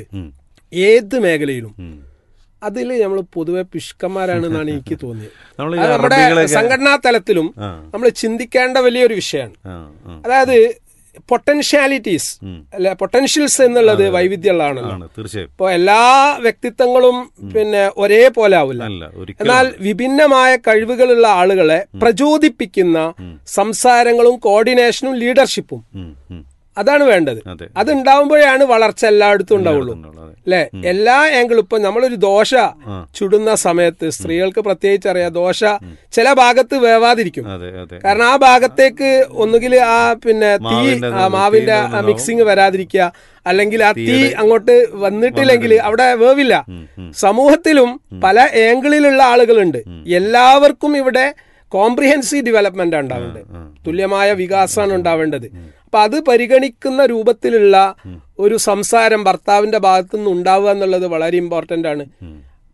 ഏത് മേഖലയിലും ഉം. അതിൽ നമ്മൾ പൊതുവെ പിഷ്കന്മാരാണെന്നാണ് എനിക്ക് തോന്നിയത് നമ്മൾ ഈ അത് നമ്മുടെ അറബികളൊക്കെ സംഘടനാ തലത്തിലും ആ. നമ്മൾ ചിന്തിക്കേണ്ട വലിയൊരു വിഷയമാണ് ആ ആ അതായത് പൊട്ടൻഷ്യാലിറ്റീസ് അല്ലെ പൊട്ടൻഷ്യൽസ് എന്നുള്ളത് വൈവിധ്യമുള്ളതാണല്ലോ ആണ് തീർച്ചയായും ഇപ്പോൾ എല്ലാ വ്യക്തിത്വങ്ങളും പിന്നെ ഒരേപോലെ ആവില്ല അല്ല ഒരിക്കലും എന്നാൽ വിഭിന്നമായ കഴിവുകളുള്ള ആളുകളെ പ്രചോദിപ്പിക്കുന്ന സംസാരങ്ങളും കോർഡിനേഷനും ലീഡർഷിപ്പും ഉം, ഉം. അതാണ് വേണ്ടത് അതെ അതുണ്ടാവുമ്പോഴാണ് വളർച്ച എല്ലായിടത്തും ഉണ്ടാവുള്ളൂ അതെ അല്ലെ എല്ലാ ആംഗിളും ഇപ്പൊ നമ്മളൊരു ദോശ ചുടുന്ന സമയത്ത് സ്ത്രീകൾക്ക് പ്രത്യേകിച്ച് അറിയാം ദോശ ചില ഭാഗത്ത് വേവാതിരിക്കും അതെ അതെ കാരണം ആ ഭാഗത്തേക്ക് ഒന്നുകിൽ ആ പിന്നെ തീ മാവിന്റെ ആ മാവിന്റെ തീയിലൊന്നും മിക്സിങ് വരാതിരിക്കുക അല്ലെങ്കിൽ ആ തീ അങ്ങോട്ട് വന്നിട്ടില്ലെങ്കിൽ അവിടെ വേവില്ല സമൂഹത്തിലും പല ആംഗിളിലുള്ള ആളുകളുണ്ട് എല്ലാവർക്കും ഇവിടെ കോംപ്രിഹെൻസീവ് ഡെവലപ്മെന്റ് ഉണ്ടാവേണ്ടത് തുല്യമായ വികാസമാണ് ഉണ്ടാവേണ്ടത് അപ്പൊ അത് പരിഗണിക്കുന്ന രൂപത്തിലുള്ള ഒരു സംസാരം ഭർത്താവിന്റെ ഭാഗത്തു നിന്ന് ഉണ്ടാവുക എന്നുള്ളത് വളരെ ഇമ്പോർട്ടന്റ് ആണ്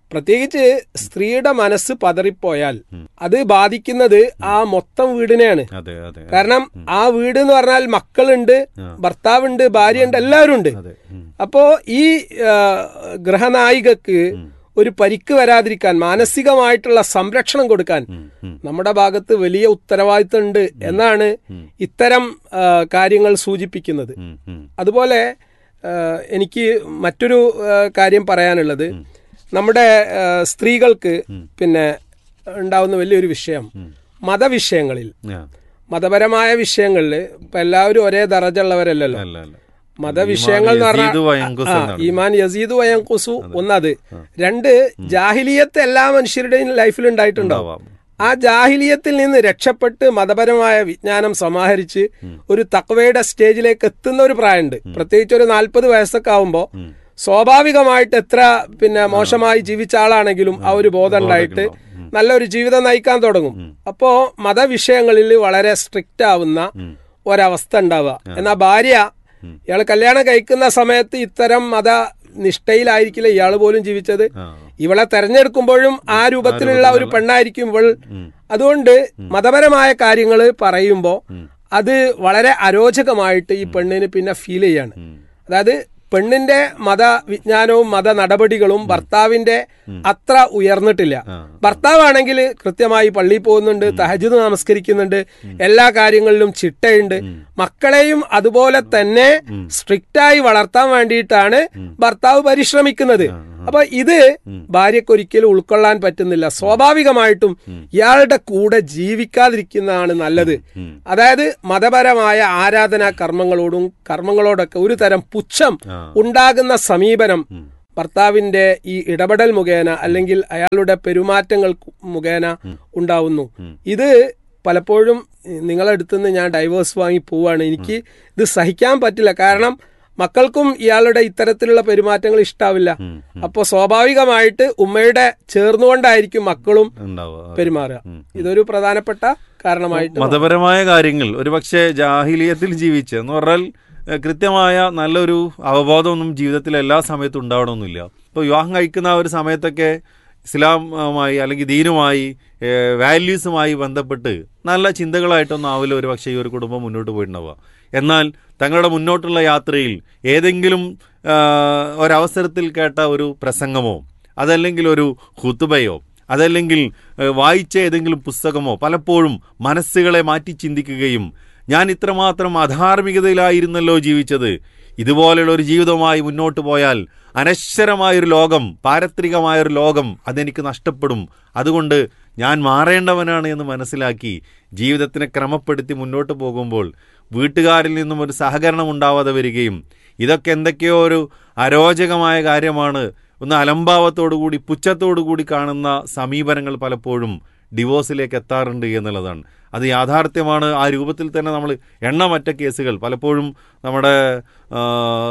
പ്രത്യേകിച്ച് സ്ത്രീയുടെ മനസ്സ് പതറിപ്പോയാൽ അത് ബാധിക്കുന്നത് ആ മൊത്തം വീടിനെയാണ് അതെ അതെ കാരണം ആ വീട് എന്ന് പറഞ്ഞാൽ മക്കളുണ്ട് ഭർത്താവുണ്ട് ഭാര്യയുണ്ട് എല്ലാവരും ഉണ്ട് അതെ ഉം. അപ്പോ ഈ ആ, ഗൃഹനായികക്ക് ഒരു പരിക്ക് വരാതിരിക്കാൻ മാനസികമായിട്ടുള്ള സംരക്ഷണം കൊടുക്കാൻ ഉം, ഉം. നമ്മുടെ ഭാഗത്ത് വലിയ ഉത്തരവാദിത്തം ഉണ്ട് എന്നാണ് ഇത്തരം ആ, കാര്യങ്ങൾ സൂചിപ്പിക്കുന്നത് ഉം, ഉം. അതുപോലെ ആ, എനിക്ക് മറ്റൊരു ആ, കാര്യം പറയാനുള്ളത് നമ്മുടെ ആ, സ്ത്രീകൾക്ക് പിന്നെ ഉണ്ടാവുന്ന വലിയൊരു വിഷയം മതവിഷയങ്ങളിൽ ആ. മതപരമായ വിഷയങ്ങളിൽ ഇപ്പൊ എല്ലാവരും ഒരേ ദറജുള്ളവരല്ലല്ലോ അല്ല അല്ല മതവിഷയങ്ങൾ എന്ന് യസീദു പറഞ്ഞാൽ വയങ്കുസ് ആ, എന്നാണ്. ഈമാൻ യസീദ് വയങ്കുസു ഒന്നത് രണ്ട് ജാഹിലിയത്ത് എല്ലാ മനുഷ്യരുടെയും ലൈഫിൽ ഉണ്ടായിട്ടുണ്ടാവും ഉണ്ടാവാം. ആ ജാഹിലിയത്തിൽ നിന്ന് രക്ഷപ്പെട്ട് മതപരമായ വിജ്ഞാനം സമാഹരിച്ച് ഒരു തക്വയുടെ സ്റ്റേജിലേക്ക് എത്തുന്ന ഒരു പ്രായമുണ്ട് പ്രത്യേകിച്ച് ഒരു നാൽപ്പത് വയസ്സൊക്കെ ആവുമ്പോൾ സ്വാഭാവികമായിട്ട് എത്ര പിന്നെ മോശമായി ജീവിച്ച ആളാണെങ്കിലും ആ ഒരു ബോധം ഉണ്ടായിട്ട് നല്ലൊരു ജീവിതം നയിക്കാൻ തുടങ്ങും അപ്പോ മതവിഷയങ്ങളിൽ വളരെ സ്ട്രിക്റ്റ് ആവുന്ന ഒരവസ്ഥ ഉണ്ടാവുക എന്നാ ഭാര്യ ഇയാൾ കല്യാണം കഴിക്കുന്ന സമയത്ത് ഇത്തരം മത നിഷ്ഠയിലായിരിക്കില്ല ഇയാൾ പോലും ജീവിച്ചത് ആ. ഇവളെ തെരഞ്ഞെടുക്കുമ്പോഴും ആ രൂപത്തിലുള്ള ഒരു പെണ്ണായിരിക്കും ഇവൾ അതുകൊണ്ട് മതപരമായ കാര്യങ്ങൾ പറയുമ്പോൾ അത് വളരെ അരോചകമായിട്ട് ഈ പെണ്ണിന് പിന്നെ ഫീൽ ചെയ്യാണ് അതായത് പെണ്ണിന്റെ മതവിജ്ഞാനവും മത നടപടികളും ഭർത്താവിന്റെ അത്ര ഉയർന്നിട്ടില്ല ഭർത്താവാണെങ്കിൽ കൃത്യമായി പള്ളിയിൽ പോകുന്നുണ്ട് തഹജുദ് നമസ്കരിക്കുന്നുണ്ട് എല്ലാ കാര്യങ്ങളിലും ചിട്ടയുണ്ട് മക്കളെയും അതുപോലെ തന്നെ സ്ട്രിക്റ്റായി വളർത്താൻ വേണ്ടിയിട്ടാണ് ഭർത്താവ് പരിശ്രമിക്കുന്നത് അപ്പൊ ഇത് ഭാര്യയ്ക്ക് ഒരിക്കലും ഉൾക്കൊള്ളാൻ പറ്റുന്നില്ല സ്വാഭാവികമായിട്ടും ഇയാളുടെ കൂടെ ജീവിക്കാതിരിക്കുന്നതാണ് നല്ലത് അതായത് മതപരമായ ആരാധനാ കർമ്മങ്ങളോടും കർമ്മങ്ങളോടൊക്കെ ഒരു തരം പുച്ഛം ഉണ്ടാകുന്ന സമീപനം ഭർത്താവിന്റെ ഈ ഇടപെടൽ മുഖേന അല്ലെങ്കിൽ അയാളുടെ പെരുമാറ്റങ്ങൾ മുഖേന ഉണ്ടാവുന്നു ഇത് പലപ്പോഴും നിങ്ങളടുത്തുനിന്ന് ഞാൻ ഡൈവേഴ്സ് വാങ്ങി പോവാണ് എനിക്ക് ഇത് സഹിക്കാൻ പറ്റില്ല കാരണം മക്കൾക്കും ഇയാളുടെ ഇത്തരത്തിലുള്ള പെരുമാറ്റങ്ങൾ ഇഷ്ടാവില്ല അപ്പോൾ സ്വാഭാവികമായിട്ട് ഉമ്മയുടെ ചേർന്നുകൊണ്ടായിരിക്കും മക്കളും ഉണ്ടാവുക പെരുമാറുക ഇതൊരു പ്രധാനപ്പെട്ട കാരണമായിട്ട് മതപരമായ കാര്യങ്ങൾ ഒരുപക്ഷെ ജാഹിലിയത്തിൽ ജീവിച്ച് എന്ന് പറഞ്ഞാൽ ഏഹ്, കൃത്യമായ നല്ലൊരു അവബോധമൊന്നും ജീവിതത്തിൽ എല്ലാ സമയത്തും ഉണ്ടാവണമെന്നില്ല ഇപ്പോൾ വിവാഹം കഴിക്കുന്ന ആ ഒരു സമയത്തൊക്കെ ഇസ്ലാമുമായി അല്ലെങ്കിൽ ദീനുമായി ഏഹ്, വാല്യൂസുമായി ബന്ധപ്പെട്ട് നല്ല ചിന്തകളായിട്ടൊന്നും ആവില്ല ഒരു പക്ഷേ ഈ ഒരു കുടുംബം മുന്നോട്ട് പോയിട്ടുണ്ടാവുക എന്നാൽ തങ്ങളുടെ മുന്നോട്ടുള്ള യാത്രയിൽ ഏതെങ്കിലും ആ, ഒരവസരത്തിൽ കേട്ട ഒരു പ്രസംഗമോ അതല്ലെങ്കിൽ ഒരു ഹുത്തുബയോ അതല്ലെങ്കിൽ ഏഹ്, വായിച്ച ഏതെങ്കിലും പുസ്തകമോ പലപ്പോഴും മനസ്സുകളെ മാറ്റി ചിന്തിക്കുകയും ഞാൻ ഇത്രമാത്രം അധാർമികതയിലായിരുന്നല്ലോ ജീവിച്ചത് ഇതുപോലെയുള്ള ഒരു ജീവിതവുമായി മുന്നോട്ട് പോയാൽ അനശ്വരമായൊരു ലോകം പാരത്രികമായൊരു ലോകം അതെനിക്ക് നഷ്ടപ്പെടും അതുകൊണ്ട് ഞാൻ മാറേണ്ടവനാണ് എന്ന് മനസ്സിലാക്കി ജീവിതത്തിനെ ക്രമപ്പെടുത്തി മുന്നോട്ട് പോകുമ്പോൾ വീട്ടുകാരിൽ നിന്നും ഒരു സഹകരണം ഉണ്ടാവാതെ വരികയും ഇതൊക്കെ എന്തൊക്കെയോ ഒരു അരോചകമായ കാര്യമാണ് ഒന്ന് അലംഭാവത്തോടുകൂടി പുച്ഛത്തോടുകൂടി കാണുന്ന സമീപനങ്ങൾ പലപ്പോഴും ഡിവോഴ്സിലേക്ക് എത്താറുണ്ട് എന്നുള്ളതാണ് അത് യാഥാർത്ഥ്യമാണ് ആ രൂപത്തിൽ തന്നെ നമ്മൾ എണ്ണമറ്റ കേസുകൾ പലപ്പോഴും നമ്മുടെ ആ,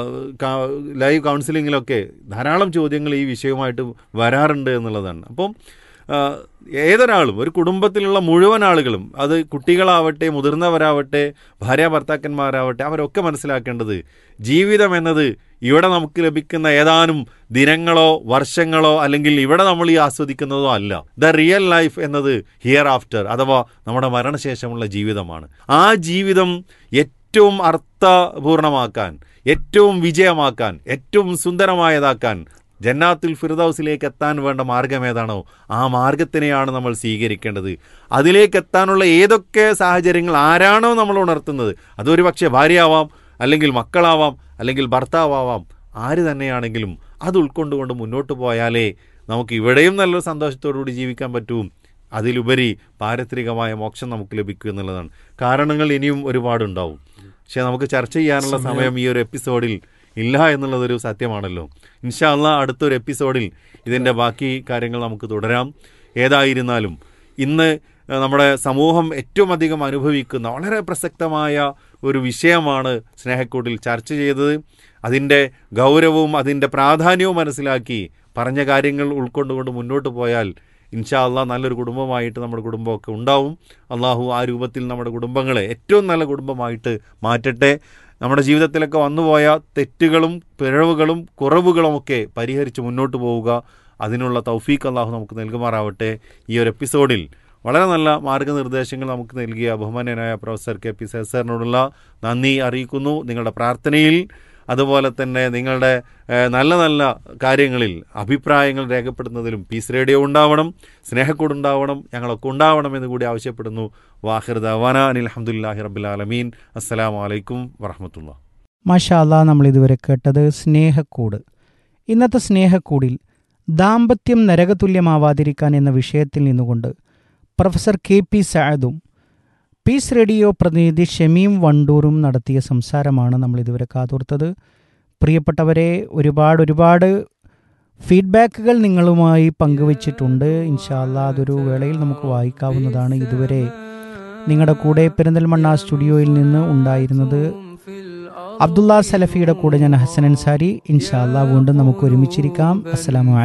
ക- ലൈവ് കൗൺസിലിങ്ങിലൊക്കെ ധാരാളം ചോദ്യങ്ങൾ ഈ വിഷയവുമായിട്ട് വരാറുണ്ട് എന്നുള്ളതാണ് അപ്പം ആ, ഏതൊരാളും ഒരു കുടുംബത്തിലുള്ള മുഴുവൻ ആളുകളും അത് കുട്ടികളാവട്ടെ മുതിർന്നവരാവട്ടെ ഭാര്യ ഭർത്താക്കന്മാരാവട്ടെ അവരൊക്കെ മനസ്സിലാക്കേണ്ടത് ജീവിതം എന്നത് ഇവിടെ നമുക്ക് ലഭിക്കുന്ന ഏതാനും ദിനങ്ങളോ വർഷങ്ങളോ അല്ലെങ്കിൽ ഇവിടെ നമ്മൾ ഈ ആസ്വദിക്കുന്നതോ അല്ല ദ റിയൽ ലൈഫ് എന്നത് ഹിയർ ആഫ്റ്റർ അഥവാ നമ്മുടെ മരണശേഷമുള്ള ജീവിതമാണ് ആ ജീവിതം ഏറ്റവും അർത്ഥപൂർണമാക്കാൻ ഏറ്റവും വിജയമാക്കാൻ ഏറ്റവും സുന്ദരമായതാക്കാൻ ജന്നാത്തുൽ ഫിർദൌസിലേക്ക് എത്താൻ വേണ്ട മാർഗം ഏതാണോ ആ മാർഗത്തിനെയാണ് നമ്മൾ സ്വീകരിക്കേണ്ടത് അതിലേക്ക് എത്താനുള്ള ഏതൊക്കെ സാഹചര്യങ്ങൾ ആരാണോ നമ്മൾ ഉണർത്തുന്നത് അതൊരു പക്ഷേ ഭാര്യയാവാം അല്ലെങ്കിൽ മക്കളാവാം അല്ലെങ്കിൽ ഭർത്താവാം ആര് തന്നെയാണെങ്കിലും അത് ഉൾക്കൊണ്ടുകൊണ്ട് മുന്നോട്ട് പോയാലേ നമുക്ക് ഇവിടെയും നല്ലൊരു സന്തോഷത്തോടുകൂടി ജീവിക്കാൻ പറ്റൂ അതിലുപരി പാരത്രികമായ മോക്ഷം നമുക്ക് ലഭിക്കും എന്നുള്ളതാണ് കാരണങ്ങൾ ഇനിയും ഒരുപാടുണ്ടാവും പക്ഷെ നമുക്ക് ചർച്ച ചെയ്യാനുള്ള സമയം ഈ ഒരു എപ്പിസോഡിൽ ഇല്ല എന്നുള്ളതൊരു സത്യമാണല്ലോ ഇൻഷാ അള്ളാ അടുത്തൊരു എപ്പിസോഡിൽ ഇതിൻ്റെ ബാക്കി കാര്യങ്ങൾ നമുക്ക് തുടരാം ഏതായിരുന്നാലും ഇന്ന് ഏഹ്, നമ്മുടെ സമൂഹം ഏറ്റവും അധികം അനുഭവിക്കുന്ന വളരെ പ്രസക്തമായ ഒരു വിഷയമാണ് സ്നേഹക്കൂട്ടിൽ ചർച്ച ചെയ്തത് അതിൻ്റെ ഗൗരവവും അതിൻ്റെ പ്രാധാന്യവും മനസ്സിലാക്കി പറഞ്ഞ കാര്യങ്ങൾ ഉൾക്കൊണ്ടുകൊണ്ട് മുന്നോട്ട് പോയാൽ ഇൻഷാ അള്ളാ നല്ലൊരു കുടുംബമായിട്ട് നമ്മുടെ കുടുംബമൊക്കെ ഉണ്ടാവും അള്ളാഹു ആ രൂപത്തിൽ നമ്മുടെ കുടുംബങ്ങളെ ഏറ്റവും നല്ല കുടുംബമായിട്ട് മാറ്റട്ടെ നമ്മുടെ ജീവിതത്തിലൊക്കെ വന്നുപോയ തെറ്റുകളും പിഴവുകളും കുറവുകളുമൊക്കെ പരിഹരിച്ച് മുന്നോട്ട് പോവുക അതിനുള്ള തൗഫീഖ് അള്ളാഹു നമുക്ക് നൽകുമാറാവട്ടെ ഈ ഒരു എപ്പിസോഡിൽ വളരെ നല്ല മാർഗനിർദ്ദേശങ്ങൾ നമുക്ക് നൽകിയ ബഹുമാന്യനായ പ്രൊഫസർ കെ പി സാറിനോടുള്ള നന്ദി അറിയിക്കുന്നു നിങ്ങളുടെ പ്രാർത്ഥനയിൽ അതുപോലെ തന്നെ നിങ്ങളുടെ ഏഹ്, നല്ല നല്ല കാര്യങ്ങളിൽ അഭിപ്രായങ്ങൾ രേഖപ്പെടുന്നതിലും പീസ് റേഡിയോ ഉണ്ടാവണം സ്നേഹക്കൂടുണ്ടാവണം ഞങ്ങളൊക്കെ ഉണ്ടാവണം എന്ന് കൂടി ആവശ്യപ്പെടുന്നു വാഹിർ ദവാന അനിൽ അഹമ്മദില്ലാഹി റബ്ബുലാലമീൻ അസ്സലാമു അലൈക്കും വറഹമത്തുള്ള മാഷാ അല്ലാ നമ്മൾ ഇതുവരെ കേട്ടത് സ്നേഹക്കൂട് ഇന്നത്തെ സ്നേഹക്കൂടിൽ ദാമ്പത്യം നരകതുല്യമാവാതിരിക്കാൻ എന്ന വിഷയത്തിൽ നിന്നുകൊണ്ട് പ്രൊഫസർ കെ പി സഅദും പീസ് റേഡിയോ പ്രതിനിധി ഷമീം വണ്ടൂറും നടത്തിയ സംസാരമാണ് നമ്മൾ ഇതുവരെ കാതോർത്തത് പ്രിയപ്പെട്ടവരെ ഒരുപാട് ഒരുപാട് ഫീഡ്ബാക്കുകൾ നിങ്ങളുമായി പങ്കുവച്ചിട്ടുണ്ട് ഇൻഷാല്ല അതൊരു വേളയിൽ നമുക്ക് വായിക്കാവുന്നതാണ് ഇതുവരെ നിങ്ങളുടെ കൂടെ പെരിന്തൽമണ്ണ സ്റ്റുഡിയോയിൽ നിന്ന് ഉണ്ടായിരുന്നത് അബ്ദുള്ള സലഫിയുടെ കൂടെ ഞാൻ ഹസൻ അൻസാരി ഇൻഷാല്ല വീണ്ടും നമുക്ക് ഒരുമിച്ചിരിക്കാം അസ്സലാമു